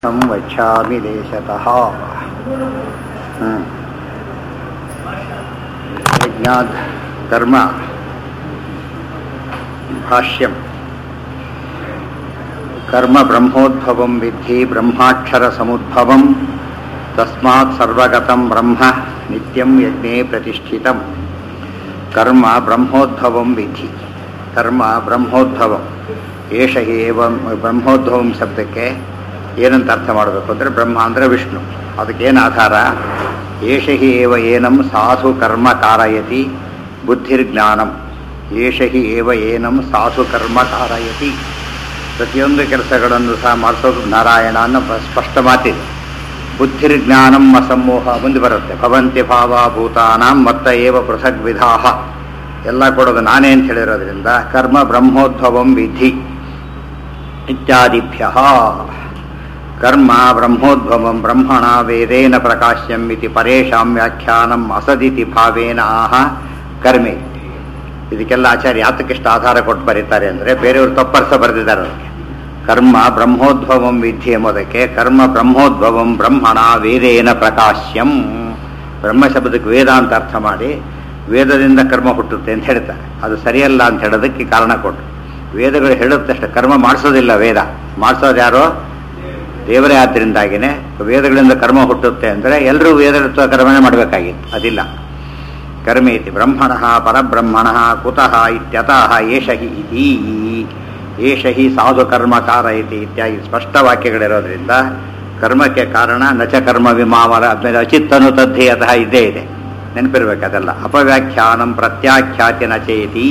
संवक्ष्यामि देशतः यज्ञात् कर्म भाष्यम् कर्म ब्रह्मोद्भवं विद्धि ब्रह्माक्षरसमुद्भवं तस्मात् सर्वगतं ब्रह्म नित्यं यज्ञे प्रतिष्ठितं कर्म ब्रह्मोद्भवं विद्धि ಕರ್ಮ ಬ್ರಹ್ಮೋದ್ಭವಂ ಏಷ ಏವ ಬ್ರಹ್ಮೋದ್ಭವಂ ಶಬ್ದಕ್ಕೆ ಏನಂತ ಅರ್ಥ ಮಾಡಬೇಕು ಅಂದರೆ ಬ್ರಹ್ಮ ಅಂದರೆ ವಿಷ್ಣು ಅದಕ್ಕೇನು ಆಧಾರ ಏಷ ಹಿ ಏವ ಏನಂ ಸಾಧು ಕರ್ಮ ಕಾರಯತಿ ಬುದ್ಧಿರ್ಜ್ಞಾನಂ ಏಷ ಹಿ ಏವ ಏನಂ ಸಾಧು ಕರ್ಮ ಕಾರಯತಿ ಪ್ರತಿಯೊಂದು ಕೆಲಸಗಳನ್ನು ಸಹ ಮಾಡಿಸೋದು ನಾರಾಯಣ ಅನ್ನೋ ಸ್ಪಷ್ಟ ಮಾತಿದೆ ಬುದ್ಧಿರ್ಜ್ಞಾನಂ ಅಸಮೋಹ ಮುಂದೆ ಬರುತ್ತೆ ಭವಂತಿ ಭಾವಭೂತಾನಾಂ ಮತ್ತ ಏವ ಪೃಥಗ್ ವಿಧಾಹ ಎಲ್ಲ ಕೊಡೋದು ನಾನೇ ಅಂತ ಹೇಳಿರೋದ್ರಿಂದ ಕರ್ಮ ಬ್ರಹ್ಮೋದ್ಭವಂ ವಿಧಿ ಇತ್ಯಾದಿಭ್ಯ ಕರ್ಮ ಬ್ರಹ್ಮೋದ್ಭವಂ ಬ್ರಹ್ಮಣ ವೇದೇನ ಪ್ರಕಾಶ್ಯಂ ಇತಿ ಪರೇಶಾಂ ವ್ಯಾಖ್ಯಾನಂ ಅಸದಿತಿ ಭಾವೇನ ಆಹ ಕರ್ಮೆ ಇದಕ್ಕೆಲ್ಲ ಆಚಾರ್ಯ ಯಾತಕ್ಕಿಷ್ಟು ಆಧಾರ ಕೊಟ್ಟು ಬರೀತಾರೆ ಅಂದರೆ ಬೇರೆಯವರು ತಪ್ಪರ್ಸ ಬರೆದಿದ್ದಾರೆ ಅದಕ್ಕೆ ಕರ್ಮ ಬ್ರಹ್ಮೋದ್ಭವಂ ವಿಧಿ ಎಂಬುದಕ್ಕೆ ಕರ್ಮ ಬ್ರಹ್ಮೋದ್ಭವಂ ಬ್ರಹ್ಮಣ ವೇದೇನ ಪ್ರಕಾಶ್ಯಂ ಬ್ರಹ್ಮ ಶಬ್ದಕ್ಕೆ ವೇದ ಅಂತ ಅರ್ಥ ಮಾಡಿ ವೇದದಿಂದ ಕರ್ಮ ಹುಟ್ಟುತ್ತೆ ಅಂತ ಹೇಳ್ತಾರೆ ಅದು ಸರಿಯಲ್ಲ ಅಂತ ಹೇಳೋದಕ್ಕೆ ಕಾರಣ ಕೊಟ್ಟು ವೇದಗಳು ಹೇಳುತ್ತಷ್ಟೇ ಕರ್ಮ ಮಾಡಿಸೋದಿಲ್ಲ ವೇದ ಮಾಡಿಸೋದು ಯಾರೋ ದೇವರೇ ಆದ್ದರಿಂದಾಗಿನೇ ವೇದಗಳಿಂದ ಕರ್ಮ ಹುಟ್ಟುತ್ತೆ ಅಂದರೆ ಎಲ್ಲರೂ ವೇದ ಕರ್ಮನೇ ಮಾಡಬೇಕಾಗಿತ್ತು ಅದಿಲ್ಲ ಕರ್ಮೇತಿ ಬ್ರಹ್ಮಣ ಪರಬ್ರಹ್ಮಣ ಕುತಃ ಇತ್ಯತಃ ಏಷ ಹಿ ಇತಿ ಏಷ ಹಿ ಸಾಧು ಕರ್ಮಕಾರ ಇತಿ ಇತ್ಯಾದಿ ಸ್ಪಷ್ಟ ವಾಕ್ಯಗಳಿರೋದ್ರಿಂದ ಕರ್ಮಕ್ಕೆ ಕಾರಣ ನಚ ಕರ್ಮ ವಿಮಾವರ ಆದ್ಮೇಲೆ ಅಚಿತ್ತನು ತದ್ಧಿ ಅತಃ ಇದ್ದೇ ಇದೆ ನೆನಪಿರ್ಬೇಕು ಅದೆಲ್ಲ ಅಪವ್ಯಾಖ್ಯಾನಂ ಪ್ರತ್ಯಾಖ್ಯಾತಿ ನಚೇತಿ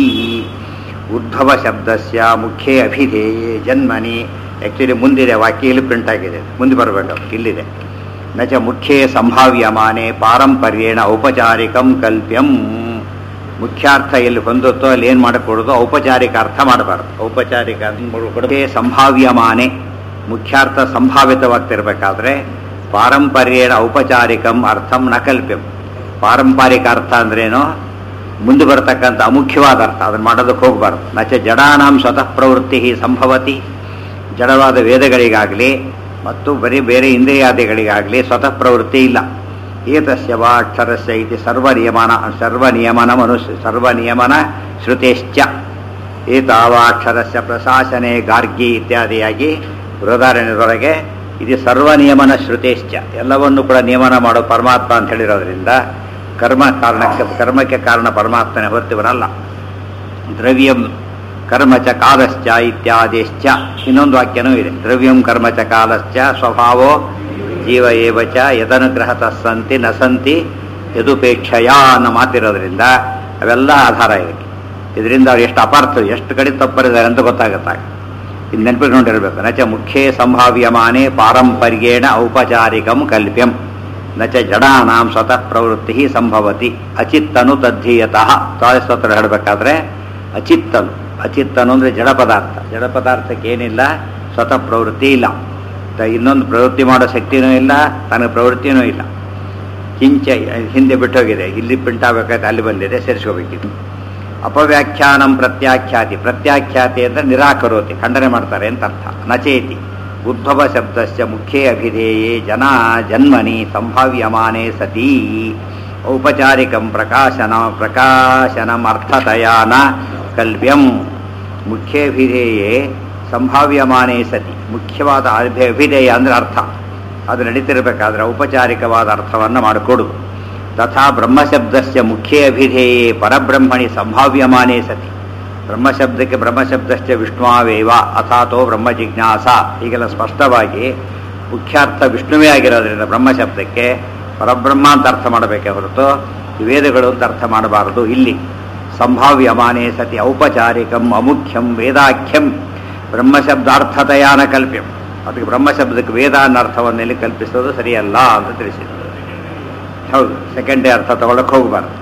ಉದ್ಭವ ಶಬ್ದಸ್ಯ ಮುಖ್ಯೇ ಅಭಿಧೇಯೇ ಜನ್ಮನಿ ಆ್ಯಕ್ಚುಲಿ ಮುಂದಿದೆ ವಾಕ್ಯ ಇಲ್ಲಿ ಪ್ರಿಂಟ್ ಆಗಿದೆ ಮುಂದೆ ಬರಬೇಕು ಇಲ್ಲಿದೆ ನಚ ಮುಖ್ಯೇ ಸಂಭಾವ್ಯಮಾನೆ ಪಾರಂಪರ್ಯೇಣ ಔಪಚಾರಿಕಂ ಕಲ್ಪ್ಯಂ ಮುಖ್ಯಾರ್ಥ ಎಲ್ಲಿ ಹೊಂದುತ್ತೋ ಅಲ್ಲಿ ಏನು ಮಾಡಿಕೊಡೋದು ಔಪಚಾರಿಕ ಅರ್ಥ ಮಾಡಬಾರ್ದು ಔಪಚಾರಿಕ ಕೊಡದೆ ಸಂಭಾವ್ಯಮಾನೆ ಮುಖ್ಯಾರ್ಥ ಸಂಭಾವಿತವಾಗ್ತಿರ್ಬೇಕಾದ್ರೆ ಪಾರಂಪರ್ಯೇಣ ಔಪಚಾರಿಕಂ ಅರ್ಥಂ ನ ಕಲ್ಪ್ಯಂ ಪಾರಂಪರಿಕ ಅರ್ಥ ಅಂದ್ರೇನು ಮುಂದೆ ಬರತಕ್ಕಂಥ ಅಮುಖ್ಯವಾದ ಅರ್ಥ ಅದನ್ನು ಮಾಡೋದಕ್ಕೆ ಹೋಗಬಾರ್ದು ನಚ ಜಡಾನಾಂ ಸ್ವತಃ ಪ್ರವೃತ್ತಿ ಸಂಭವತಿ ಜಡವಾದ ವೇದಗಳಿಗಾಗಲಿ ಮತ್ತು ಬರೀ ಬೇರೆ ಇಂದ್ರಿಯಾದಿಗಳಿಗಾಗಲಿ ಸ್ವತಃ ಪ್ರವೃತ್ತಿ ಇಲ್ಲ ಏತಸ್ಯ ವಾ ಅಕ್ಷರಸ್ಯ ಇತಿ ಸರ್ವನಿಯಮನ ಸರ್ವನಿಯಮನ ಮನುಷ್ಯ ಸರ್ವನಿಯಮನ ಶ್ರುತೇಶ್ಚ ಏತಾವಾಕ್ಷರಸ್ಯ ಪ್ರಶಾಸನೆ ಗಾರ್ಗಿ ಇತ್ಯಾದಿಯಾಗಿ ಬೃಹದಾರಣ್ಯದೊಳಗೆ ಇದು ಸರ್ವನಿಯಮನ ಶ್ರುತೇಶ್ಚ ಎಲ್ಲವನ್ನು ಕೂಡ ನಿಯಮನ ಮಾಡೋ ಪರಮಾತ್ಮ ಅಂತ ಹೇಳಿರೋದ್ರಿಂದ ಕರ್ಮ ಕಾರಣಕ್ಕೆ ಕರ್ಮಕ್ಕೆ ಕಾರಣ ಪರಮಾತ್ಮನೇ ಹೊರತಿವನಲ್ಲ ದ್ರವ್ಯಂ ಕರ್ಮ ಚ ಕಾಲಶ್ಚ ಇತ್ಯಾದಿಶ್ಚ ಇನ್ನೊಂದು ವಾಕ್ಯನೂ ಇದೆ ದ್ರವ್ಯಂ ಕರ್ಮ ಚ ಕಾಲಶ್ಚ ಸ್ವಭಾವೋ ಜೀವ ಏವ ಚ ಯದನುಗ್ರಹತ ಸಂತಿ ನ ಸಂತಿ ಯದುಪೇಕ್ಷಯ ಅನ್ನೋ ಮಾತಿರೋದ್ರಿಂದ ಅವೆಲ್ಲ ಆಧಾರ ಇದಕ್ಕೆ ಇದರಿಂದ ಅವ್ರು ಎಷ್ಟು ಅಪಾರ್ಥ ಎಷ್ಟು ಕಡೆ ತಪ್ಪರಿದ್ದಾರೆ ಅಂತ ಗೊತ್ತಾಗುತ್ತಾಗ ಇದು ನೆನಪಿಟ್ಕೊಂಡಿರ್ಬೇಕು ನಚ ಮುಖ್ಯೇ ಸಂಭಾವ್ಯಮಾನೆ ಪಾರಂಪರ್ಯೇಣ ಔಪಚಾರಿಕಂ ಕಲ್ಪ್ಯಂ ನಚ ಜಡಾನಾಂ ಸ್ವತಃ ಪ್ರವೃತ್ತಿ ಸಂಭವತಿ ಅಚಿತ್ತನು ತದ್ಧೀಯತಃ ಸ್ತೋತ್ರ ಹೇಳಬೇಕಾದ್ರೆ ಅಚಿತ್ತನು ಅಚಿತ್ತನು ಅಂದರೆ ಜಡ ಪದಾರ್ಥ ಜಡ ಪದಾರ್ಥಕ್ಕೆ ಏನಿಲ್ಲ ಸ್ವತಃ ಪ್ರವೃತ್ತಿ ಇಲ್ಲ ಇನ್ನೊಂದು ಪ್ರವೃತ್ತಿ ಮಾಡೋ ಶಕ್ತಿನೂ ಇಲ್ಲ ತನಗೆ ಪ್ರವೃತ್ತಿನೂ ಇಲ್ಲ ಕಿಂಚ ಹಿಂದೆ ಬಿಟ್ಟೋಗಿದೆ ಇಲ್ಲಿ ಪ್ರಿಂಟ್ ಆಗಬೇಕಾದ್ರೆ ಅಲ್ಲಿ ಬಂದಿದೆ ಸೇರಿಸ್ಕೋಬೇಕಿತ್ತು ಅಪವ್ಯಾಖ್ಯಾನಂ ಪ್ರತ್ಯಾಖ್ಯಾತಿ ಪ್ರತ್ಯಾಖ್ಯಾತಿ ಅಂದರೆ ನಿರಾಕರೋತಿ ಖಂಡನೆ ಮಾಡ್ತಾರೆ ಅಂತ ಅರ್ಥ ನಚೇತಿ ಉದ್ಭವ ಶಬ್ದಸ್ಯ ಮುಖ್ಯೇ ಅಭಿಧೇಯೇ ಜನ ಜನ್ಮನಿ ಸಂಭಾವ್ಯಮಾನೆ ಸತಿ ಔಪಚಾರಿಕಂ ಪ್ರಕಾಶನ ಪ್ರಕಾಶನಂ ಅರ್ಥತಯಾ ನ ಕಲ್ವ್ಯಂ ಮುಖ್ಯೇಭಿಧೇಯೇ ಸಂಭಾವ್ಯಮಾನೇ ಸತಿ ಮುಖ್ಯವಾದ ಅಭಿಧೇಯ ಅಂದರೆ ಅರ್ಥ ಅದು ನಡೀತಿರಬೇಕಾದ್ರೆ ಔಪಚಾರಿಕವಾದ ಅರ್ಥವನ್ನು ಮಾಡಿಕೊಡುದು ತಥಾ ಬ್ರಹ್ಮಶಬ್ದಸ್ಯ ಮುಖ್ಯೇ ಅಭಿಧೇಯೇ ಪರಬ್ರಹ್ಮಣಿ ಸಂಭಾವ್ಯಮಾನೇ ಸತಿ ಬ್ರಹ್ಮಶಬ್ದಕ್ಕೆ ಬ್ರಹ್ಮಶಬ್ದಸ್ಯ ವಿಷ್ಣುವೇವ ಅಥಾತೋ ಬ್ರಹ್ಮ ಜಿಜ್ಞಾಸ ಹೀಗೆಲ್ಲ ಸ್ಪಷ್ಟವಾಗಿ ಮುಖ್ಯಾರ್ಥ ವಿಷ್ಣುವೇ ಆಗಿರೋದ್ರಿಂದ ಬ್ರಹ್ಮಶಬ್ದಕ್ಕೆ ಪರಬ್ರಹ್ಮ ಅಂತ ಅರ್ಥ ಮಾಡಬೇಕೇ ಹೊರತು ವೇದಗಳು ಅಂತ ಅರ್ಥ ಮಾಡಬಾರದು ಇಲ್ಲಿ ಸಂಭಾವ್ಯಮಾನೇ ಸತಿ ಔಪಚಾರಿಕಂ ಅಮುಖ್ಯಂ ವೇದಾಖ್ಯಂ ಬ್ರಹ್ಮಶಬ್ದಾರ್ಥತೆಯಾನ ಕಲ್ಪ್ಯಂ ಅದಕ್ಕೆ ಬ್ರಹ್ಮಶಬ್ದಕ್ಕೆ ವೇದ ಅನ್ನೋ ಅರ್ಥವನ್ನು ಇಲ್ಲಿ ಕಲ್ಪಿಸೋದು ಸರಿಯಲ್ಲ ಅಂತ ತಿಳಿಸಿದ್ರು ಹೌದು ಸೆಕೆಂಡೇ ಅರ್ಥ ತಗೊಳಕ್ಕೆ ಹೋಗಬಾರ್ದು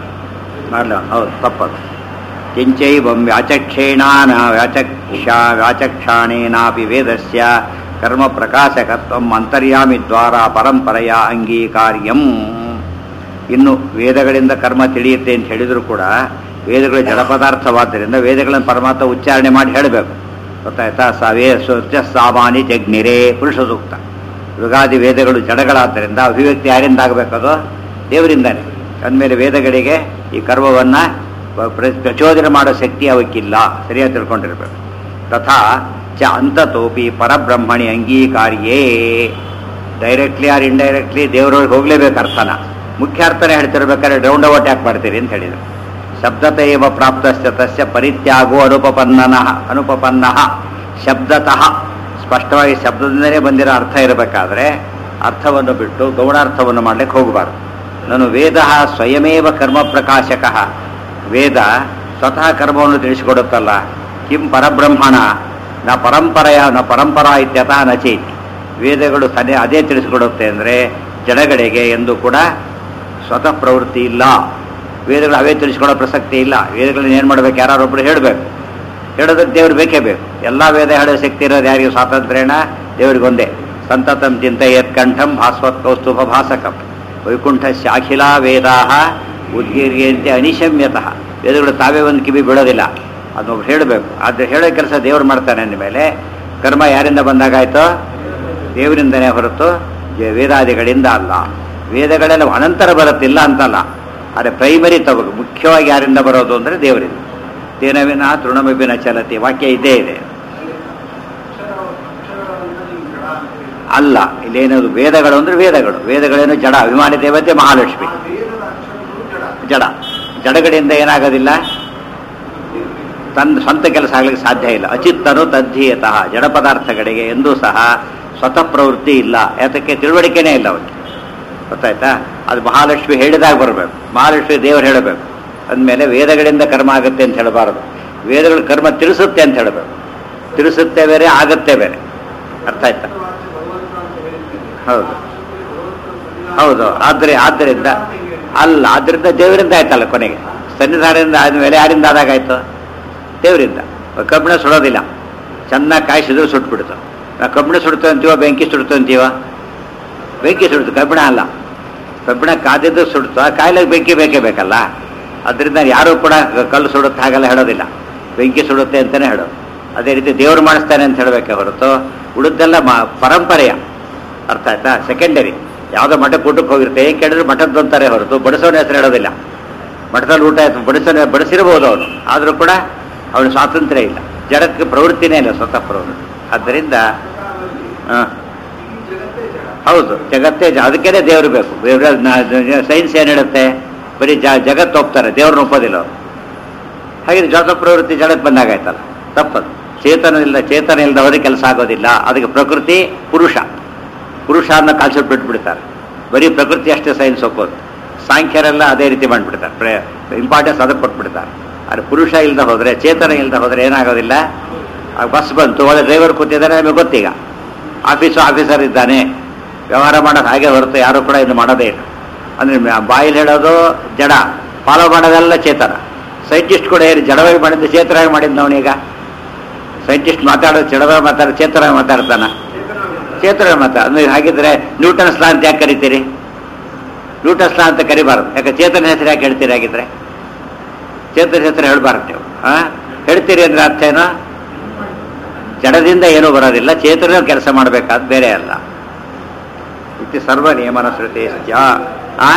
ಮಾಡಲ ಹೌದು ತಪ್ಪದು ಕಿಂಚೈವಂ ವ್ಯಾಚಕ್ಷೇಣಾನ ವ್ಯಾಚಕ್ಷ ವ್ಯಾಚಕ್ಷಾಣೇನಾಪಿ ವೇದಸ್ಯ ಕರ್ಮ ಪ್ರಕಾಶಕತ್ವಂ ಅಂತರ್ಯಾಮಿ ದ್ವಾರ ಪರಂಪರೆಯ ಅಂಗೀಕಾರ್ಯಂ ಇನ್ನು ವೇದಗಳಿಂದ ಕರ್ಮ ತಿಳಿಯುತ್ತೆ ಅಂತ ಹೇಳಿದ್ರು ಕೂಡ ವೇದಗಳು ಜಡ ಪದಾರ್ಥವಾದ್ದರಿಂದ ವೇದಗಳನ್ನು ಪರಮಾತ್ಮ ಉಚ್ಚಾರಣೆ ಮಾಡಿ ಹೇಳಬೇಕು ಗೊತ್ತಾಯ್ತಾ ಸವೇ ಸ್ವಚ್ಛ ಸಾಮಾನ್ಯ ಜಗ್ನಿರೇ ಪುರುಷ ಸೂಕ್ತ ಋಗಾದಿ ವೇದಗಳು ಜಡಗಳಾದ್ದರಿಂದ ಅಭಿವ್ಯಕ್ತಿ ಯಾರಿಂದ ಆಗಬೇಕದು ದೇವರಿಂದಾನೆ ಅಂದಮೇಲೆ ವೇದಗಳಿಗೆ ಈ ಕರ್ಮವನ್ನು ಪ್ರ- ಪ್ರಚೋದನೆ ಮಾಡೋ ಶಕ್ತಿ ಅವಕ್ಕಿಲ್ಲ ಸರಿಯಾಗಿ ತಿಳ್ಕೊಂಡಿರ್ಬೇಕು ತಥಾ ಚ ಅಂತತೋಪಿ ಪರಬ್ರಹ್ಮಣಿ ಅಂಗೀಕಾರ್ಯೇ ಡೈರೆಕ್ಟ್ಲಿ ಆರ್ ಇಂಡೈರೆಕ್ಟ್ಲಿ ದೇವರೊಳಗೆ ಹೋಗ್ಲೇಬೇಕು ಅರ್ಥನ ಮುಖ್ಯ ಅರ್ಥನೇ ಹೇಳ್ತಿರ್ಬೇಕಾದ್ರೆ ರೌಂಡ್ ಅಬೌಟ್ ಯಾಕೆ ಮಾಡ್ತೀರಿ ಅಂತ ಹೇಳಿದರು ಶಬ್ದತ ಏವ ಪ್ರಾಪ್ತಸ್ಯ ತಸ್ಯ ಪರಿತ್ಯಾಗೋ ಅನುಪಪನ್ನನ ಅನುಪಪನ್ನ ಶಬ್ದತಃ ಸ್ಪಷ್ಟವಾಗಿ ಶಬ್ದದಿಂದಲೇ ಬಂದಿರೋ ಅರ್ಥ ಇರಬೇಕಾದ್ರೆ ಅರ್ಥವನ್ನು ಬಿಟ್ಟು ಗೌಣಾರ್ಥವನ್ನು ಮಾಡ್ಲಿಕ್ಕೆ ಹೋಗಬಾರ್ದು ನಾನು ವೇದ ಸ್ವಯಮೇವ ಕರ್ಮ ಪ್ರಕಾಶಕ ವೇದ ಸ್ವತಃ ಕರ್ಮವನ್ನು ತಿಳಿಸಿಕೊಡುತ್ತಲ್ಲ ಕಿಂ ಪರಬ್ರಹ್ಮಣ ನ ಪರಂಪರೆಯ ನ ಪರಂಪರಾ ಇತ್ಯತಃ ನಚೇತಿ ವೇದಗಳು ತನ್ನೇ ಅದೇ ತಿಳಿಸಿಕೊಡುತ್ತೆ ಅಂದರೆ ಜಡಗಳಿಗೆ ಎಂದು ಕೂಡ ಸ್ವತಃ ಪ್ರವೃತ್ತಿ ಇಲ್ಲ ವೇದಗಳು ಅವೇ ತಿಳಿಸ್ಕೊಡೋ ಪ್ರಸಕ್ತಿ ಇಲ್ಲ ವೇದಗಳನ್ನ ಏನು ಮಾಡ್ಬೇಕು ಯಾರೊಬ್ಬರು ಹೇಳಬೇಕು ಹೇಳೋದಕ್ಕೆ ದೇವ್ರು ಬೇಕೇ ಬೇಕು ಎಲ್ಲ ವೇದ ಹೇಳೋ ಶಕ್ತಿ ಇರೋದು ಯಾರಿಗೂ ಸ್ವಾತಂತ್ರ್ಯನ ದೇವರಿಗೊಂದೇ ಸಂತತಂ ಚಿಂತೆಯತ್ ಕಂಠಂ ಭಾಸ್ವತ್ ಕೌಸ್ತುಭ ಭಾಸಕಂ ವೈಕುಂಠಸ್ಯ ಅಖಿಲಾ ವೇದಾ ಉದ್ಗೀರ್ಯಂತೆ ಅನಿಶಮ್ಯತಃ ವೇದಗಳು ತಾವೇ ಒಂದು ಕಿವಿ ಬೀಳೋದಿಲ್ಲ ಅದನ್ನೊಬ್ರು ಹೇಳಬೇಕು ಆದರೆ ಹೇಳೋ ಕೆಲಸ ದೇವ್ರು ಮಾಡ್ತಾನೆ ಅಂದಮೇಲೆ ಕರ್ಮ ಯಾರಿಂದ ಬಂದಾಗಾಯ್ತು ದೇವರಿಂದನೇ ಹೊರತು ಜ- ವೇದಾದಿಗಳಿಂದ ಅಲ್ಲ ವೇದಗಳೆಲ್ಲ ಅನಂತರ ಬರುತ್ತಿಲ್ಲ ಅಂತಲ್ಲ ಆದರೆ ಪ್ರೈಮರಿ ತಗೋ ಮುಖ್ಯವಾಗಿ ಯಾರಿಂದ ಬರೋದು ಅಂದರೆ ದೇವರಿಂದ ತೇನವಿನ ತೃಣಮಿಬಿನ ಚಲತಿ ವಾಕ್ಯ ಇದ್ದೇ ಇದೆ ಅಲ್ಲ ಇಲ್ಲೇನದು ವೇದಗಳು ಅಂದ್ರೆ ವೇದಗಳು ವೇದಗಳೇನು ಜಡ ಅಭಿಮಾನಿ ದೇವತೆ ಮಹಾಲಕ್ಷ್ಮಿ ಜಡ ಜಡಗಳಿಂದ ಏನಾಗೋದಿಲ್ಲ ತನ್ನ ಸ್ವಂತ ಕೆಲಸ ಆಗ್ಲಿಕ್ಕೆ ಸಾಧ್ಯ ಇಲ್ಲ ಅಚಿತ್ತನು ತದ್ಧೀಯತಃ ಜಡ ಪದಾರ್ಥಗಳಿಗೆ ಎಂದೂ ಸಹ ಸ್ವತಃ ಪ್ರವೃತ್ತಿ ಇಲ್ಲ ಯಾತಕ್ಕೆ ತಿಳುವಳಿಕೆನೇ ಇಲ್ಲ ಅವಕ್ಕೆ ಗೊತ್ತಾಯ್ತಾ ಅದು ಮಹಾಲಕ್ಷ್ಮಿ ಹೇಳಿದಾಗ ಬರಬೇಕು ಮಹಾಲಕ್ಷ್ಮಿ ದೇವರು ಹೇಳಬೇಕು ಅಂದಮೇಲೆ ವೇದಗಳಿಂದ ಕರ್ಮ ಆಗುತ್ತೆ ಅಂತ ಹೇಳಬಾರದು ವೇದಗಳ ಕರ್ಮ ತಿಳಿಸುತ್ತೆ ಅಂತ ಹೇಳಬೇಕು ತಿಳಿಸುತ್ತೆ ಬೇರೆ ಆಗುತ್ತೆ ಬೇರೆ ಅರ್ಥ ಆಯ್ತಾ ಹೌದು ಹೌದು ಆದರೆ ಆದ್ದರಿಂದ ಅಲ್ಲ ಆದ್ದರಿಂದ ದೇವರಿಂದ ಆಯ್ತಲ್ಲ ಕೊನೆಗೆ ಸನ್ನಿಧಾನದಿಂದ ಆದಮೇಲೆ ಯಾರಿಂದ ಆದಾಗಾಯ್ತು ದೇವರಿಂದ ಕಬ್ಬಿಣ ಸುಡೋದಿಲ್ಲ ಚೆನ್ನಾಗಿ ಕಾಯಿಸಿದ್ರು ಸುಟ್ಬಿಡ್ತು ನಾವು ಕಬ್ಬಿಣ ಸುಡ್ತು ಅಂತೀವ ಬೆಂಕಿ ಸುಡ್ತು ಅಂತೀವ ಬೆಂಕಿ ಸುಡ್ತು ಕಬ್ಬಿಣ ಅಲ್ಲ ಕಬ್ಬಿಣ ಕಾದಿದ್ದು ಸುಡ್ತು ಆ ಕಾಯಿಲೆಗೆ ಬೆಂಕಿ ಬೇಕೇ ಬೇಕಲ್ಲ ಅದರಿಂದ ಯಾರೂ ಕೂಡ ಕಲ್ಲು ಸುಡುತ್ತೆ ಹಾಗೆಲ್ಲ ಹೇಳೋದಿಲ್ಲ ಬೆಂಕಿ ಸುಡುತ್ತೆ ಅಂತಲೇ ಹೇಳೋದು ಅದೇ ರೀತಿ ದೇವರು ಮಾಡಿಸ್ತಾನೆ ಅಂತ ಹೇಳಬೇಕೆ ಹೊರತು ಉಳಿದೆಲ್ಲ ಮ ಪರಂಪರೆಯ ಅರ್ಥ ಆಯ್ತಾ ಸೆಕೆಂಡರಿ ಯಾವುದೋ ಮಠಕ್ಕೆ ಊಟಕ್ಕೆ ಹೋಗಿರುತ್ತೆ ಏನ್ ಕೇಳಿದ್ರೆ ಮಠದ್ದು ಅಂತಾರೆ ಹೊರತು ಬಡಿಸೋನ ಹೆಸರು ಹೇಳೋದಿಲ್ಲ ಮಠದಲ್ಲಿ ಊಟ ಆಯ್ತು ಬಡಿಸೋನ ಬಡಿಸಿರ್ಬೋದು ಅವನು ಆದರೂ ಕೂಡ ಅವನು ಸ್ವಾತಂತ್ರ್ಯ ಇಲ್ಲ ಜಡಕ್ಕೆ ಪ್ರವೃತ್ತಿನೇ ಇಲ್ಲ ಸ್ವತಃ ಪ್ರವೃತ್ತಿ ಆದ್ದರಿಂದ ಆ, ಹೌದು ಜಗತ್ತೇ ಜ- ಅದಕ್ಕೇನೆ ದೇವರು ಬೇಕು ಸೈನ್ಸ್ ಏನು ಹೇಳುತ್ತೆ ಬರೀ ಜ ಜಗತ್ತು ಒಪ್ತಾರೆ ದೇವ್ರನ್ನ ಒಪ್ಪೋದಿಲ್ಲ ಅವರು ಹಾಗೆ ಜಡ ಪ್ರವೃತ್ತಿ ಜಡಕ್ಕೆ ಬಂದಾಗಾಯ್ತಲ್ಲ ತಪ್ಪದು ಚೇತನ ಇಲ್ಲ ಚೇತನ ಇಲ್ಲದವರಿಗೆ ಕೆಲಸ ಆಗೋದಿಲ್ಲ ಅದಕ್ಕೆ ಪ್ರಕೃತಿ ಪುರುಷ ಪುರುಷ ಅನ್ನೋ ಕಾನ್ಸೆಪ್ಟ್ ಬಿಟ್ಬಿಡ್ತಾರೆ ಬರೀ ಪ್ರಕೃತಿ ಅಷ್ಟೇ ಸೈನ್ಸ್ ಒಪ್ಪೋದು ಸಾಂಖ್ಯರೆಲ್ಲ ಅದೇ ರೀತಿ ಮಾಡಿಬಿಡ್ತಾರೆ ಇಂಪಾರ್ಟೆನ್ಸ್ ಅದಕ್ಕೆ ಕೊಟ್ಬಿಡ್ತಾರೆ ಆದರೆ ಪುರುಷ ಇಲ್ಲದೆ ಹೋದರೆ ಚೇತನ ಇಲ್ಲದೆ ಹೋದರೆ ಏನಾಗೋದಿಲ್ಲ ಆ ಬಸ್ ಬಂತು ಒಳ್ಳೆ ಡ್ರೈವರ್ ಕೂತಿದ್ದಾರೆ ನಮಗೆ ಗೊತ್ತೀಗ ಆಫೀಸು ಆಫೀಸರ್ ಇದ್ದಾನೆ ವ್ಯವಹಾರ ಮಾಡೋದು ಹಾಗೆ ಹೊರತು ಯಾರು ಕೂಡ ಇದು ಮಾಡೋದೇ ಇಲ್ಲ ಅಂದರೆ ಬಾಯಲ್ಲಿ ಹೇಳೋದು ಜಡ ಫಾಲೋ ಮಾಡೋದೆಲ್ಲ ಚೇತನ ಸೈಂಟಿಸ್ಟ್ ಕೂಡ ಏನು ಜಡವಾಗಿ ಮಾಡಿದ್ದು ಚೇತನಾಗಿ ಮಾಡಿದ್ದು ಅವನೀಗ ಸೈಂಟಿಸ್ಟ್ ಮಾತಾಡೋದು ಜಡವಾಗಿ ಮಾತಾಡೋ ಚೇತನಾಗಿ ಮಾತಾಡ್ತಾನ ಚೇತನ ಮಾತಾಡ ಅಂದ್ರೆ ಹಾಗಿದ್ರೆ ನ್ಯೂಟನ್ಸ್ ಲಾ ಅಂತ ಯಾಕೆ ಕರಿತೀರಿ ನ್ಯೂಟನ್ಸ್ ಲಾ ಅಂತ ಕರಿಬಾರ್ದು ಯಾಕೆ ಚೇತನ ಹೆಸರು ಯಾಕೆ ಹೇಳ್ತೀರಿ ಹಾಗಿದ್ರೆ ಚೇತನ ಹೆಸರು ಹೇಳ್ಬಾರ್ದು ನೀವು ಆ ಹೇಳ್ತೀರಿ ಅಂದ್ರೆ ಅರ್ಥ ಏನು ಜಡದಿಂದ ಏನೂ ಬರೋದಿಲ್ಲ ಚೇತನ ಕೆಲಸ ಮಾಡಬೇಕಾದ ಬೇರೆ ಅಲ್ಲ ಇತಿ ಸರ್ವ ನಿಯಮನ ಶ್ರುತೇಶ್ಚ ಆ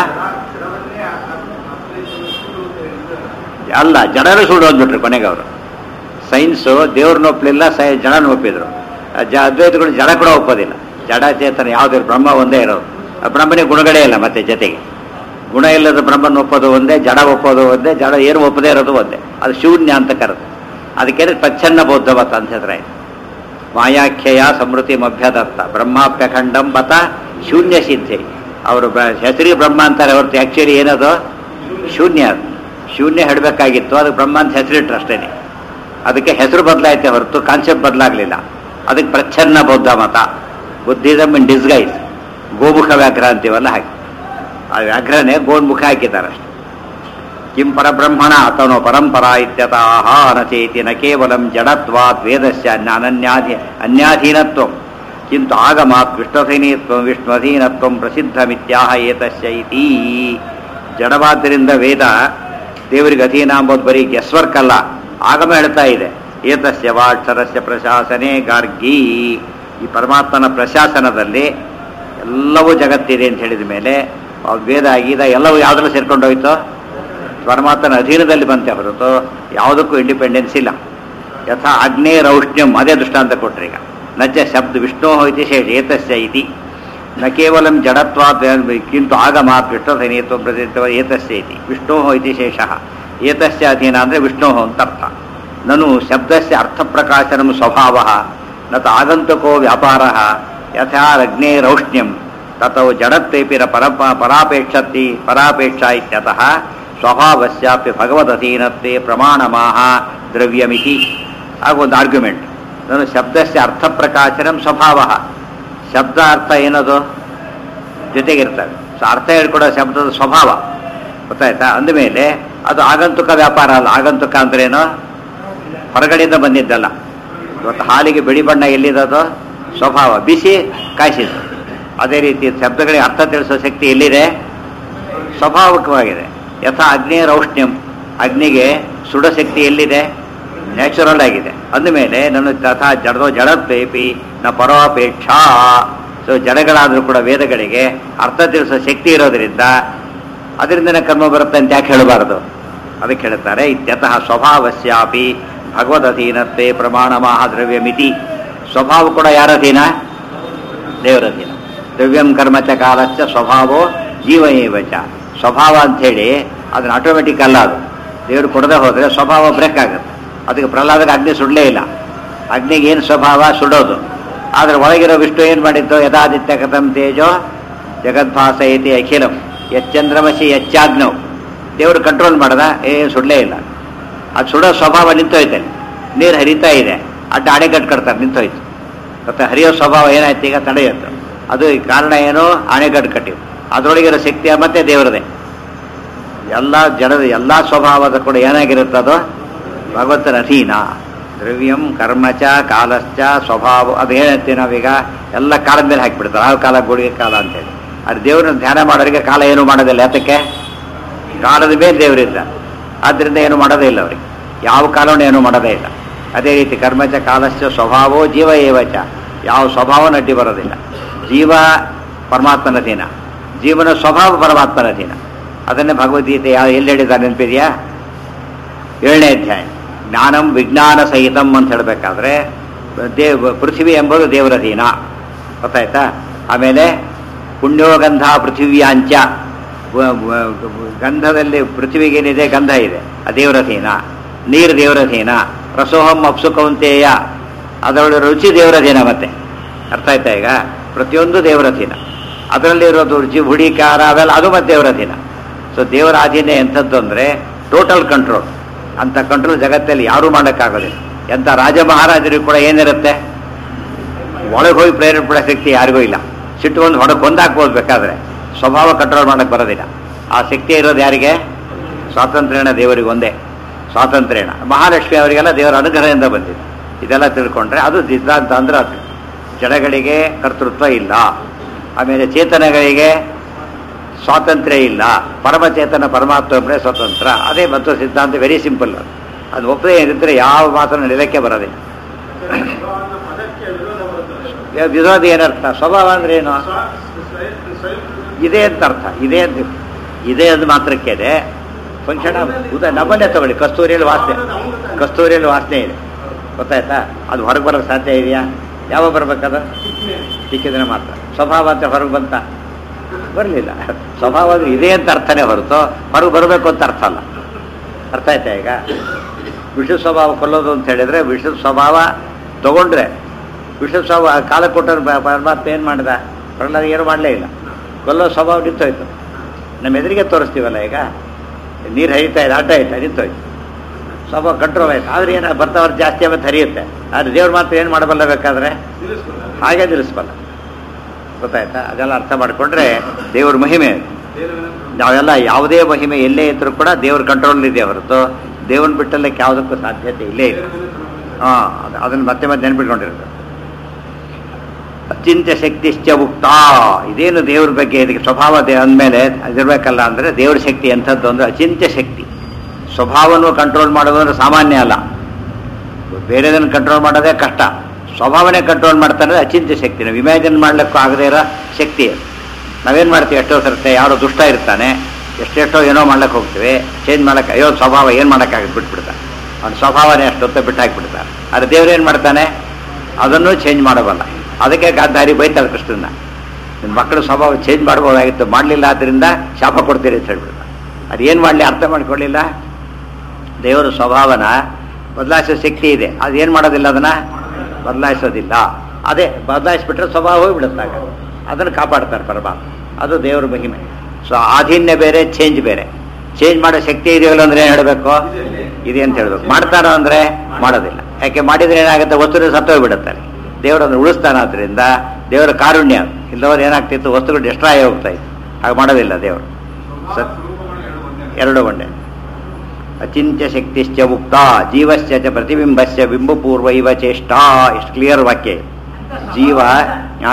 ಅಲ್ಲ ಜಡನು ಸುಳ್ಳು ಅಂದ್ಬಿಟ್ರು ಕೊನೆಗೆ ಅವರು ಸೈನ್ಸು ದೇವ್ರನ್ನ ಒಪ್ಪಲಿಲ್ಲ ಸೈ ಜಡನ ಒಪ್ಪಿದ್ರು ಆ ಜ ಅದ್ವೈತಗಳು ಜಡ ಕೂಡ ಒಪ್ಪೋದಿಲ್ಲ ಜಡ ಚೇತನ ಯಾವುದೇ ಬ್ರಹ್ಮ ಒಂದೇ ಇರೋದು ಆ ಬ್ರಹ್ಮನಿಗೆ ಗುಣಗಳೇ ಇಲ್ಲ ಮತ್ತೆ ಜೊತೆಗೆ ಗುಣ ಇಲ್ಲದ ಬ್ರಹ್ಮನ ಒಪ್ಪೋದು ಒಂದೇ ಜಡ ಒಪ್ಪೋದು ಒಂದೇ ಜಡ ಏನು ಒಪ್ಪದೇ ಇರೋದು ಒಂದೇ ಅದು ಶೂನ್ಯ ಅಂತ ಕರೆದು ಅದಕ್ಕೆ ಪ್ರಚ್ಛನ್ನ ಬೌದ್ಧವತ ಅಂತ ಹೇಳಿದ್ರೆ ಮಾಯಾಖ್ಯಯ ಸಮೃತಿ ಮಭ್ಯದತ್ತ ಬ್ರಹ್ಮಾಪ್ಯಖಂಡಂ ಬತ ಶೂನ್ಯ ಸಿದ್ಧಿ ಅವರು ಹೆಸರಿಗೆ ಬ್ರಹ್ಮ ಅಂತಾರೆ ಹೊರತು ಆ್ಯಕ್ಚುಲಿ ಏನದು ಶೂನ್ಯ ಅದು ಶೂನ್ಯ ಹೇಳಬೇಕಾಗಿತ್ತು ಅದು ಬ್ರಹ್ಮ ಅಂತ ಹೆಸರಿಟ್ರು ಅಷ್ಟೇನೆ ಅದಕ್ಕೆ ಹೆಸರು ಬದಲಾಯ್ತೆ ಹೊರತು ಕಾನ್ಸೆಪ್ಟ್ ಬದಲಾಗಲಿಲ್ಲ ಅದಕ್ಕೆ ಪ್ರಚ್ಛನ್ನ ಬೌದ್ಧ ಮತ ಬುದ್ಧಿಸಮ್ ಇನ್ ಡಿಸ್ಗೈಸ್ ಗೋಮುಖ ವ್ಯಾಘ್ರ ಅಂತೀವಲ್ಲ ಹಾಗೆ ಆ ವ್ಯಾಘ್ರನೇ ಗೋನ್ಮುಖ ಹಾಕಿದ್ದಾರೆ ಅಷ್ಟೆ ಕಿಂ ಪರಬ್ರಹ್ಮಣ ಅಥವಾ ಪರಂಪರಾ ಇತ್ಯತಃ ನಚೇತಿ ನ ಕೇವಲಂ ಜಡತ್ವಾತ್ ವೇದಸ್ಯ ಅನನ್ಯಾಧಿ ಅನ್ಯಾಧೀನತ್ವ ಕಿಂತು ಆಗಮಾತ್ ವಿಷ್ಣುಧೀನತ್ವ ವಿಷ್ಣುಧೀನತ್ವ ಪ್ರಸಿದ್ಧಮಿತ್ಯಾಹ ಏತಸ್ಯ ಇತಿ ಜಡವಾದ್ದರಿಂದ ವೇದ ದೇವರಿಗೆ ಅಧೀನ ಅಂಬೋದು ಬರೀ ಗೆಸ್ವರ್ಕ್ ಅಲ್ಲ ಆಗಮ ಹೇಳ್ತಾ ಇದೆ ಏತಸ್ಯ ವಾಕ್ಷರಸ್ಯ ಪ್ರಶಾಸನೆ ಗಾರ್ಗಿ ಈ ಪರಮಾತ್ಮನ ಪ್ರಶಾಸನದಲ್ಲಿ ಎಲ್ಲವೂ ಜಗತ್ತಿದೆ ಅಂತ ಹೇಳಿದ ಮೇಲೆ ಆ ವೇದ ಗೀದ ಎಲ್ಲವೂ ಯಾವುದ್ರಲ್ಲಿ ಸೇರ್ಕೊಂಡು ಹೋಯ್ತು ಪರಮಾತ್ಮನ ಅಧೀನದಲ್ಲಿ ಬಂತೆ ಹೊರತು ಯಾವುದಕ್ಕೂ ಇಂಡಿಪೆಂಡೆನ್ಸ್ ಇಲ್ಲ ಯಥಾ ಅಗ್ನೇ ರೌಷ್ಣ್ಯಂ ಅದೇ ದೃಷ್ಟಾಂತ ಕೊಟ್ರಿ ಈಗ ನಚ ಶಬ್ದ ವಿಷ್ಣು ಇತಿ ಶೇಷ ಏತಸ್ಯ ಇತಿ ನ ಕೇವಲ ಜಡತ್ವಾತ್ ಕಿಂತು ಆಗಮಾತ್ ವಿಷ್ಣುಧನೇತ್ವ ಪ್ರತಿತ್ವ ಏತಸ್ಯ ಇತಿ ವಿಷ್ಣು ಇತಿ ಶೇಷಃ ಏತಸ್ಯ ಅಧೀನ ಅಂದರೆ ವಿಷ್ಣು ಅಂತ ಅರ್ಥ ನನು ಶಬ್ದಸ್ಯ ಅರ್ಥಪ್ರಕಾಶನಂ ಸ್ವಭಾವ ನತ ಆಗಂತುಕೋ ವ್ಯಾಪಾರ ಯಥಾ ಅಗ್ನೇ ರೌಷ್ಣ್ಯಂ ತಥೋ ಜಡತ್ತೇಪಿರ ಪರಪ ಪರಾಪೇಕ್ಷತಿ ಪರಾಪೇಕ್ಷ ಇತ್ಯತಃ ಸ್ವಭಾವಸ್ಯಾಪಿ ಭಗವದಧೀನತ್ವೇ ಪ್ರಮಾಣಮಾಹ ದ್ರವ್ಯಮಿತಿ ಆಗ ಒಂದು ಆರ್ಗ್ಯುಮೆಂಟ್ ನಾನು ಶಬ್ದಸ್ಯ ಅರ್ಥಪ್ರಕಾಶನಂ ಸ್ವಭಾವ ಶಬ್ದ ಅರ್ಥ ಏನದು ಜೊತೆಗಿರ್ತವೆ ಸೊ ಅರ್ಥ ಹೇಳ್ಕೊಡೋ ಶಬ್ದದ ಸ್ವಭಾವ ಗೊತ್ತಾಯ್ತಾ ಅಂದಮೇಲೆ ಅದು ಆಗಂತುಕ ವ್ಯಾಪಾರ ಅಲ್ಲ ಆಗಂತುಕ ಅಂದ್ರೇನು ಹೊರಗಡೆಯಿಂದ ಬಂದಿದ್ದಲ್ಲ ಇವತ್ತು ಹಾಲಿಗೆ ಬಿಳಿ ಬಣ್ಣ ಎಲ್ಲಿರೋದು ಸ್ವಭಾವ ಬಿಸಿ ಕಾಯಿಸಿದ್ದು ಅದೇ ರೀತಿ ಶಬ್ದಗಳಿಗೆ ಅರ್ಥ ತಿಳಿಸೋ ಶಕ್ತಿ ಎಲ್ಲಿದೆ ಸ್ವಾಭಾವಿಕವಾಗಿದೆ ಯಥಾ ಅಗ್ನಿ ರೌಷ್ಣ್ಯಂ ಅಗ್ನಿಗೆ ಸುಡ ಶಕ್ತಿ ಎಲ್ಲಿದೆ ನ್ಯಾಚುರಲ್ ಆಗಿದೆ ಅಂದಮೇಲೆ ನನ್ನ ತಥಾ ಜಡದೋ ಜಡತ್ವೇಪಿ ನ ಪರಾಪೇಕ್ಷಾ ಸೊ ಜಡಗಳಾದರೂ ಕೂಡ ವೇದಗಳಿಗೆ ಅರ್ಥ ತಿಳಿಸೋ ಶಕ್ತಿ ಇರೋದ್ರಿಂದ ಅದರಿಂದನೇ ಕರ್ಮ ಬರುತ್ತೆ ಅಂತ ಯಾಕೆ ಹೇಳಬಾರದು ಅದಕ್ಕೆ ಹೇಳ್ತಾರೆ ಇತ್ಯತಃ ಸ್ವಭಾವಸ್ಯಾಪಿ ಭಗವದಧೀನತ್ವೇ ಪ್ರಮಾಣಮಾಹ ದ್ರವ್ಯಮಿತಿ ಸ್ವಭಾವ ಕೂಡ ಯಾರ ಅಧೀನ ದೇವರ ಅಧೀನ ದ್ರವ್ಯಂ ಕರ್ಮಚ ಕಾಲಶ್ಚ ಸ್ವಭಾವೋ ಜೀವ ಏವ ಚ ಸ್ವಭಾವ ಅಂಥೇಳಿ ಅದನ್ನ ಆಟೋಮೆಟಿಕ್ ಅಲ್ಲ ಅದು ದೇವರು ಕೊಡದೆ ಹೋದರೆ ಸ್ವಭಾವ ಬ್ರೇಕ್ ಆಗುತ್ತೆ ಅದಕ್ಕೆ ಪ್ರಹ್ಲಾದಕ್ಕೆ ಅಗ್ನಿ ಸುಡಲೇ ಇಲ್ಲ ಅಗ್ನಿಗೆ ಏನು ಸ್ವಭಾವ ಸುಡೋದು ಆದರೆ ಒಳಗಿರೋ ವಿಷ್ಣು ಏನು ಮಾಡಿದ್ದು ಯಥಾದಿತ್ಯ ಕಥಂ ತೇಜೋ ಜಗದ್ಭಾಸ ಐತಿ ಅಖಿಲಂ ಎಚ್ಚಂದ್ರಮಸಿ ಎಚ್ಚಾಗ್ನವ್ ದೇವರು ಕಂಟ್ರೋಲ್ ಮಾಡ್ದ ಏನು ಸುಡಲೇ ಇಲ್ಲ ಅದು ಸುಡೋ ಸ್ವಭಾವ ನಿಂತೋಯ್ತೆ ನೀರು ಹರಿತಾ ಇದೆ ಅಡ್ಡ ಅಣೆಕಟ್ಟು ಕಟ್ತಾರೆ ನಿಂತೋಯ್ತು ಮತ್ತೆ ಹರಿಯೋ ಸ್ವಭಾವ ಏನಾಯ್ತು ಈಗ ತಡೆಯುತ್ತೆ ಅದು ಈ ಕಾರಣ ಏನು ಅಣೆಕಟ್ಟು ಕಟ್ಟಿವು ಅದರೊಳಗಿರೋ ಶಕ್ತಿ ಮತ್ತೆ ದೇವರದೇ ಎಲ್ಲ ಜಡದ ಎಲ್ಲ ಸ್ವಭಾವದ ಕೂಡ ಏನಾಗಿರುತ್ತದೋ ಭಗವಂತನ ಅಧೀನ ದ್ರವ್ಯಂ ಕರ್ಮಚ ಕಾಲಶ್ಚ ಸ್ವಭಾವ ಅದು ಏನಂತೀವಿ ನಾವೀಗ ಎಲ್ಲ ಕಾಲದ ಮೇಲೆ ಹಾಕಿಬಿಡ್ತಾರೆ ಆ ಕಾಲ ಗುಳಿಗೆ ಕಾಲ ಅಂತೇಳಿ ಅದು ದೇವ್ರನ್ನ ಧ್ಯಾನ ಮಾಡೋರಿಗೆ ಕಾಲ ಏನು ಮಾಡೋದಿಲ್ಲ ಯಾತಕ್ಕೆ ಕಾಲದ ಮೇಲೆ ದೇವರಿದ್ದ ಆದ್ದರಿಂದ ಏನು ಮಾಡೋದೇ ಇಲ್ಲ ಅವರಿಗೆ ಯಾವ ಕಾಲವನ್ನು ಏನು ಮಾಡೋದೇ ಇಲ್ಲ ಅದೇ ರೀತಿ ಕರ್ಮಚ ಕಾಲಶ್ಚ ಸ್ವಭಾವೋ ಜೀವ ಏವಚ ಯಾವ ಸ್ವಭಾವನ ಅಡ್ಡಿ ಬರೋದಿಲ್ಲ ಜೀವ ಪರಮಾತ್ಮನ ಅಧೀನ ಜೀವನ ಸ್ವಭಾವ ಪರಮಾತ್ಮನ ಅಧೀನ ಅದನ್ನೇ ಭಗವದ್ಗೀತೆ ಯಾವ ಎಲ್ಲಿ ಹೇಳಿದ್ದಾರೆ ನೆನಪಿದೆಯಾ ಏಳನೇ ಅಧ್ಯಾಯ ಜ್ಞಾನಂ ವಿಜ್ಞಾನ ಸಹಿತಂ ಅಂತ ಹೇಳಬೇಕಾದ್ರೆ ದೇವ್ ಪೃಥ್ವಿ ಎಂಬುದು ದೇವರ ಅಧೀನ ಗೊತ್ತಾಯ್ತಾ ಆಮೇಲೆ ಪುಣ್ಯೋಗಂಧ ಪೃಥಿವ್ಯಾಂಚ ವ- ವ- ಗಂಧದಲ್ಲಿ ಪೃಥ್ವಿಗೇನಿದೆ ಗಂಧ ಇದೆ ಆ ದೇವರಧೀನ ನೀರು ದೇವರಧೀನ ರಸೋಹಂ ಅಪ್ಸು ಕೌಂತೇಯ ಅದರೊಳಗೆ ರುಚಿ ದೇವರಧೀನ ಮತ್ತೆ ಅರ್ಥ ಆಯ್ತಾ ಈಗ ಪ್ರತಿಯೊಂದು ದೇವರಧೀನ ಅದರಲ್ಲಿರೋದು ರುಚಿ ಹುಡಿ ಖಾರ ಅವೆಲ್ಲ ಅದು ಮತ್ತೆ ದೇವರಧೀನ ಸೊ ದೇವರ ಅಧೀನ ಎಂಥದ್ದು ಅಂದರೆ ಟೋಟಲ್ ಕಂಟ್ರೋಲ್ ಅಂಥ ಕಂಟ್ರೋಲ್ ಜಗತ್ತಲ್ಲಿ ಯಾರೂ ಮಾಡೋಕ್ಕಾಗೋದಿಲ್ಲ ಎಂಥ ರಾಜ ಮಹಾರಾಜರಿಗೂ ಕೂಡ ಏನಿರುತ್ತೆ ಒಳಗೆ ಹೋಗಿ ಪ್ರೇರಣೆ ಪಡೋ ಶಕ್ತಿ ಯಾರಿಗೂ ಇಲ್ಲ ಸಿಟ್ಟುಕೊಂಡು ಹೊಡಕ್ಕೆ ಕೊಂದಾಕ್ಬೋದು ಬೇಕಾದ್ರೆ ಸ್ವಭಾವ ಕಂಟ್ರೋಲ್ ಮಾಡಕ್ಕೆ ಬರೋದಿಲ್ಲ ಆ ಶಕ್ತಿ ಇರೋದು ಯಾರಿಗೆ ಸ್ವಾತಂತ್ರ್ಯನ ದೇವರಿಗೆ ಒಂದೇ ಸ್ವಾತಂತ್ರ್ಯನ ಮಹಾಲಕ್ಷ್ಮಿ ಅವರಿಗೆಲ್ಲ ದೇವರ ಅನುಗ್ರಹದಿಂದ ಬಂದಿದೆ ಇದೆಲ್ಲ ತಿಳ್ಕೊಂಡ್ರೆ ಅದು ಸಿದ್ಧಾಂತ ಅಂದ್ರೆ ಅದು ಜಡಗಳಿಗೆ ಕರ್ತೃತ್ವ ಇಲ್ಲ ಆಮೇಲೆ ಚೇತನಗಳಿಗೆ ಸ್ವಾತಂತ್ರ್ಯ ಇಲ್ಲ ಪರಮಚೇತನ ಪರಮಾತ್ಮ ಒಬ್ಬರೇ ಸ್ವತಂತ್ರ ಅದೇ ಮತ್ತು ಸಿದ್ಧಾಂತ ವೆರಿ ಸಿಂಪಲ್ ಅದು ಅದು ಒಬ್ಬರೇ ಏನಿದ್ರೆ ಯಾವ ಮಾತನ್ನು ನೆಲಕ್ಕೆ ಬರೋದಿಲ್ಲ ವಿರೋಧ ಏನರ್ಥ ಸ್ವಭಾವ ಅಂದ್ರೆ ಏನು ಇದೆ ಅಂತ ಅರ್ಥ ಇದೆ ಅಂತ ಇದೆ ಅದು ಮಾತ್ರಕ್ಕೆ ಇದೆ ಫಂಕ್ಷನ್ ಉದ ನಮ್ಮನ್ನೇ ತಗೊಳ್ಳಿ ಕಸ್ತೂರಿಯಲ್ಲಿ ವಾಸನೆ ಕಸ್ತೂರಿಯಲ್ಲಿ ವಾಸನೆ ಇದೆ ಗೊತ್ತಾಯ್ತಾ ಅದು ಹೊರಗೆ ಬರೋಕ್ಕೆ ಸಾಧ್ಯ ಇದೆಯಾ ಯಾವಾಗ ಬರ್ಬೇಕದು ಸಿಕ್ಕಿದ್ರೆ ಮಾತ್ರ ಸ್ವಭಾವ ಅಂತ ಹೊರಗೆ ಬಂತ ಬರಲಿಲ್ಲ ಸ್ವಭಾವ ಅಂದ್ರೆ ಇದೆ ಅಂತ ಅರ್ಥನೇ ಹೊರತು ಹೊರಗೆ ಬರಬೇಕು ಅಂತ ಅರ್ಥ ಅಲ್ಲ ಅರ್ಥ ಆಯ್ತಾ ಈಗ ವಿಷ ಸ್ವಭಾವ ಕೊಲ್ಲೋದು ಅಂತ ಹೇಳಿದ್ರೆ ವಿಷ ಸ್ವಭಾವ ತಗೊಂಡ್ರೆ ವಿಷ ಸ್ವಭಾವ ಕಾಲ ಕೊಟ್ಟರು ಪರಮಾತ್ಮ ಏನು ಮಾಡಿದ ಪ್ರಹ್ಲಾದ ಏನು ಮಾಡಲೇ ಇಲ್ಲ ಕೊಲ್ಲೋ ಸ್ವಭಾವ ನಿಂತೋಯ್ತು ನಮ್ಮ ಎದುರಿಗೆ ತೋರಿಸ್ತೀವಲ್ಲ ಈಗ ನೀರು ಹರಿತಾ ಇದೆ ಅಡ್ಡ ಆಯ್ತಾ ನಿಂತೋಯ್ತು ಸ್ವಭಾವ ಕಂಟ್ರೋಲ್ ಆಯ್ತು ಆದ್ರೆ ಏನು ಬರ್ತಾವ್ರು ಜಾಸ್ತಿ ಆಗುತ್ತೆ ಹರಿಯುತ್ತೆ ಆದರೆ ದೇವ್ರು ಮಾತ್ರ ಏನು ಮಾಡಬಲ್ಲ ಬೇಕಾದ್ರೆ ಹಾಗೆ ನಿಲ್ಲಿಸ್ಬಲ್ಲ ಗೊತ್ತಾಯ್ತಾ ಅದೆಲ್ಲ ಅರ್ಥ ಮಾಡಿಕೊಂಡ್ರೆ ದೇವ್ರ ಮಹಿಮೆ ಅದು. ನಾವೆಲ್ಲ ಯಾವುದೇ ಮಹಿಮೆ ಎಲ್ಲೇ ಇದ್ರೂ ಕೂಡ ದೇವ್ರ ಕಂಟ್ರೋಲ್ ಇದೆ ಹೊರತು ದೇವ್ರನ್ನ ಬಿಟ್ಟಲ್ಲಕ್ಕೆ ಯಾವುದಕ್ಕೂ ಸಾಧ್ಯತೆ ಇಲ್ಲೇ ಇಲ್ಲ ಹಾಂ ಅದನ್ನು ಮತ್ತೆ ಮತ್ತೆ ನೆನ್ಪಿಟ್ಕೊಂಡಿರೋದು ಅಚಿಂತ್ಯ ಶಕ್ತಿಶ್ಚ ಉಕ್ತ ಇದೇನು ದೇವ್ರ ಬಗ್ಗೆ ಇದಕ್ಕೆ ಸ್ವಭಾವ ದೇ ಅಂದಮೇಲೆ ಅದಿರ್ಬೇಕಲ್ಲ ಅಂದರೆ ದೇವ್ರ ಶಕ್ತಿ ಎಂಥದ್ದು ಅಂದರೆ ಅಚಿಂತ್ಯ ಶಕ್ತಿ ಸ್ವಭಾವವನ್ನು ಕಂಟ್ರೋಲ್ ಮಾಡೋದು ಅಂದ್ರೆ ಸಾಮಾನ್ಯ ಅಲ್ಲ ಬೇರೆದನ್ನು ಕಂಟ್ರೋಲ್ ಮಾಡೋದೇ ಕಷ್ಟ ಸ್ವಭಾವನೆ ಕಂಟ್ರೋಲ್ ಮಾಡ್ತಾರೆ ಅಚಿಂತ್ಯ ಶಕ್ತಿ ನಾವು ಇಮ್ಯಾಜಿನ್ ಮಾಡ್ಲಿಕ್ಕೂ ಆಗದೇ ಇರೋ ಶಕ್ತಿ ಅದು ನಾವೇನು ಮಾಡ್ತೀವಿ ಎಷ್ಟೋ ಸರ್ತೆ ಯಾರೋ ದುಷ್ಟ ಇರ್ತಾನೆ ಎಷ್ಟೆಷ್ಟೋ ಏನೋ ಮಾಡ್ಲಿಕ್ಕೆ ಹೋಗ್ತೀವಿ ಚೇಂಜ್ ಮಾಡಕ್ಕೆ ಅಯ್ಯೋ ಸ್ವಭಾವ ಏನು ಮಾಡೋಕ್ಕಾಗತ್ತೆ ಬಿಟ್ಬಿಡ್ತಾನೆ ಅವ್ನ ಸ್ವಭಾವನೇ ಅಷ್ಟೊತ್ತ ಬಿಟ್ಟು ಹಾಕ್ಬಿಡ್ತಾನೆ ಆದರೆ ದೇವ್ರು ಏನು ಮಾಡ್ತಾನೆ ಅದನ್ನು ಚೇಂಜ್ ಮಾಡಬಲ್ಲ ಅದಕ್ಕೆ ಗಾದ್ದಾರಿ ಬೈತಾರೆ ಕೃಷ್ಣನ ನಿಮ್ಮ ಮಕ್ಕಳು ಸ್ವಭಾವ ಚೇಂಜ್ ಮಾಡ್ಬೋದಾಗಿತ್ತು ಮಾಡಲಿಲ್ಲ ಆದ್ದರಿಂದ ಶಾಪ ಕೊಡ್ತೀರಿ ಅಂತ ಹೇಳ್ಬಿಡ್ತಾರೆ ಅದು ಏನು ಮಾಡಲಿ ಅರ್ಥ ಮಾಡ್ಕೊಳ್ಳಿಲ್ಲ ದೇವರ ಸ್ವಭಾವನ ಬದಲಾಯಿಸೋ ಶಕ್ತಿ ಇದೆ ಅದು ಏನು ಮಾಡೋದಿಲ್ಲ ಅದನ್ನ ಬದಲಾಯಿಸೋದಿಲ್ಲ ಅದೇ ಬದಲಾಯಿಸ್ಬಿಟ್ರೆ ಸ್ವಭಾವ ಹೋಗ್ಬಿಡುತ್ತಾಗ ಅದನ್ನು ಕಾಪಾಡ್ತಾರೆ ಪರಮಾತ್ಮ ಅದು ದೇವರ ಮಹಿಮೆ ಸೊ ಆಧೀನ್ಯ ಬೇರೆ ಚೇಂಜ್ ಬೇರೆ ಚೇಂಜ್ ಮಾಡೋ ಶಕ್ತಿ ಇದೆಯಲ್ಲ ಅಂದ್ರೆ ಏನು ಹೇಳಬೇಕು ಇದೆ ಅಂತ ಹೇಳ್ಬೇಕು ಮಾಡ್ತಾರೋ ಅಂದ್ರೆ ಮಾಡೋದಿಲ್ಲ ಯಾಕೆ ಮಾಡಿದ್ರೆ ಏನಾಗುತ್ತೆ ವಸ್ತುಗಳು ಸತ್ತೋಗ್ಬಿಡುತ್ತಾರೆ ದೇವರನ್ನು ಉಳಿಸ್ತಾನಾದ್ರಿಂದ ದೇವರ ಕಾರುಣ್ಯ ಅದು. ಇಲ್ಲದವ್ರು ಏನಾಗ್ತಿತ್ತು ವಸ್ತುಗಳು ಡಿಸ್ಟ್ರಾಯ್ ಹೋಗ್ತಾ ಇತ್ತು ಹಾಗೆ ಮಾಡೋದಿಲ್ಲ ದೇವರು ಸತ್ ಎರಡು ಒಂದೇ ಅಚಿಂತ್ಯ ಶಕ್ತಿಶ್ಚ ಮುಕ್ತ ಜೀವಶ್ಚ ಚ ಪ್ರತಿಬಿಂಬಸ್ಯ ಬಿಂಬಪೂರ್ವ ಇವ ಚೇಷ್ಟ ಇಷ್ಟು ಕ್ಲಿಯರ್ ವಾಕ್ಯ ಇದು. ಜೀವ ಆ?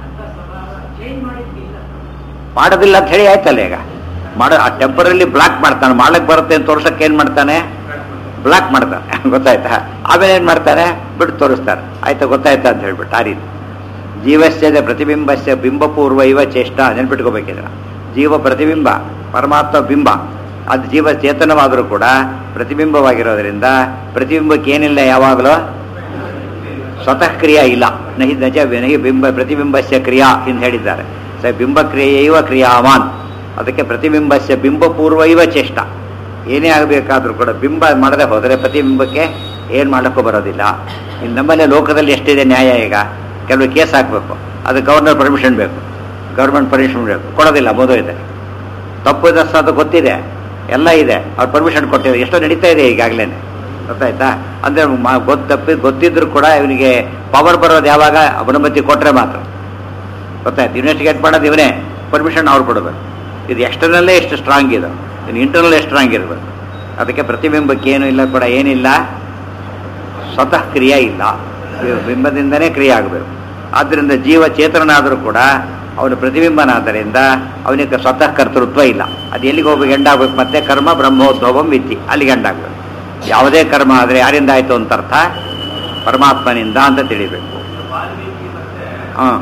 ಮಾಡೋದಿಲ್ಲ ಅಂತ ಹೇಳಿ ಆಯ್ತಲ್ಲ ಈಗ ಮಾಡೋ ಆ ಟೆಂಪರಲ್ಲಿ ಬ್ಲಾಕ್ ಮಾಡ್ತಾನೆ ಮಾಡಕ್ ಬರುತ್ತೆ ಅಂತ ತೋರ್ಸಕ್ಕೆ ಏನ್ ಮಾಡ್ತಾನೆ ಬ್ಲಾಕ್ ಮಾಡ್ತಾನೆ ಗೊತ್ತಾಯ್ತಾ ಆಮೇಲೆ ಏನ್ ಮಾಡ್ತಾನೆ ಬಿಟ್ಟು ತೋರಿಸ್ತಾರೆ ಆಯ್ತಾ ಗೊತ್ತಾಯ್ತಾ ಅಂತ ಹೇಳ್ಬಿಟ್ಟು ಆ ರೀತಿ ಜೀವಸ್ಯದ ಪ್ರತಿಬಿಂಬಸ್ಯ ಬಿಂಬಪೂರ್ವ ಇವ ಚೇಷ್ಟ ನೆನ್ಪಿಟ್ಕೋಬೇಕಿದ್ರ ಜೀವ ಪ್ರತಿಬಿಂಬ ಪರಮಾತ್ಮ ಬಿಂಬ ಅದು ಜೀವ ಚೇತನವಾದರೂ ಕೂಡ ಪ್ರತಿಬಿಂಬವಾಗಿರೋದ್ರಿಂದ ಪ್ರತಿಬಿಂಬಕ್ಕೆ ಏನಿಲ್ಲ ಯಾವಾಗಲೂ ಸ್ವತಃ ಕ್ರಿಯಾ ಇಲ್ಲ ನಹಿ ನಜ ನಹಿ ಬಿಂಬ ಪ್ರತಿಬಿಂಬಸ್ಯ ಕ್ರಿಯಾ ಎಂದು ಹೇಳಿದ್ದಾರೆ ಸ ಬಿಂಬ ಕ್ರಿಯೆಯವ ಕ್ರಿಯಾವಾನ್ ಅದಕ್ಕೆ ಪ್ರತಿಬಿಂಬಸ್ಯ ಬಿಂಬಪೂರ್ವ ಇವ ಚೇಷ್ಟ ಏನೇ ಆಗಬೇಕಾದ್ರೂ ಕೂಡ ಬಿಂಬ ಮಾಡದೆ ಹೋದರೆ ಪ್ರತಿಬಿಂಬಕ್ಕೆ ಏನು ಮಾಡೋಕ್ಕೂ ಬರೋದಿಲ್ಲ ಇನ್ನು ನಮ್ಮಲ್ಲೇ ಲೋಕದಲ್ಲಿ ಎಷ್ಟಿದೆ ನ್ಯಾಯ ಈಗ ಕೆಲವು ಕೇಸ್ ಹಾಕಬೇಕು ಅದು ಗವರ್ನರ್ ಪರ್ಮಿಷನ್ ಬೇಕು ಗೌರ್ಮೆಂಟ್ ಪರ್ಮಿಷನ್ ಬೇಕು ಕೊಡೋದಿಲ್ಲ ಬೋಧೋ ಇದೆ ತಪ್ಪು ದಸ್ತ ಅದು ಗೊತ್ತಿದೆ ಎಲ್ಲ ಇದೆ ಅವ್ರು ಪರ್ಮಿಷನ್ ಕೊಟ್ಟಿದ್ದಾರೆ ಎಷ್ಟೋ ನಡೀತಾ ಇದೆ ಈಗಾಗಲೇ ಗೊತ್ತಾಯ್ತಾ ಅಂದರೆ ಗೊತ್ತು ತಪ್ಪಿ ಗೊತ್ತಿದ್ರು ಕೂಡ ಇವನಿಗೆ ಪವರ್ ಬರೋದು ಯಾವಾಗ ಅನುಮತಿ ಕೊಟ್ಟರೆ ಮಾತ್ರ ಗೊತ್ತಾಯ್ತು ಇನ್ವೆಸ್ಟಿಗೇಟ್ ಮಾಡೋದು ಇವನೇ ಪರ್ಮಿಷನ್ ಅವ್ರು ಕೊಡಬೇಕು ಇದು ಎಕ್ಸ್ಟರ್ನಲ್ಲೇ ಎಷ್ಟು ಸ್ಟ್ರಾಂಗ್ ಇದೆ ಇನ್ನು ಇಂಟರ್ನಲ್ ಎಷ್ಟು ಸ್ಟ್ರಾಂಗ್ ಇರಬೇಕು ಅದಕ್ಕೆ ಪ್ರತಿಬಿಂಬಕ್ಕೆ ಏನು ಇಲ್ಲ ಕೂಡ ಏನಿಲ್ಲ ಸ್ವತಃ ಕ್ರಿಯೆ ಇಲ್ಲ ಬಿಂಬದಿಂದನೇ ಕ್ರಿಯೆ ಆಗಬೇಕು ಆದ್ದರಿಂದ ಜೀವ ಚೇತನನಾದರೂ ಕೂಡ ಅವನು ಪ್ರತಿಬಿಂಬನಾದ್ದರಿಂದ ಅವನಿಗೆ ಸ್ವತಃ ಕರ್ತೃತ್ವ ಇಲ್ಲ ಅದು ಎಲ್ಲಿಗೆ ಹೋಗ್ಬೇಕು ಎಂಡಾಗಬೇಕು ಮತ್ತೆ ಕರ್ಮ ಬ್ರಹ್ಮೋದ್ಭವಂ ವಿತ್ತಿ ಅಲ್ಲಿಗೆ ಎಂಡಾಗಬೇಕು ಯಾವುದೇ ಕರ್ಮ ಆದರೆ ಯಾರಿಂದ ಆಯಿತು ಅಂತ ಅರ್ಥ ಪರಮಾತ್ಮನಿಂದ ಅಂತ ತಿಳಿಬೇಕು ಹಾಂ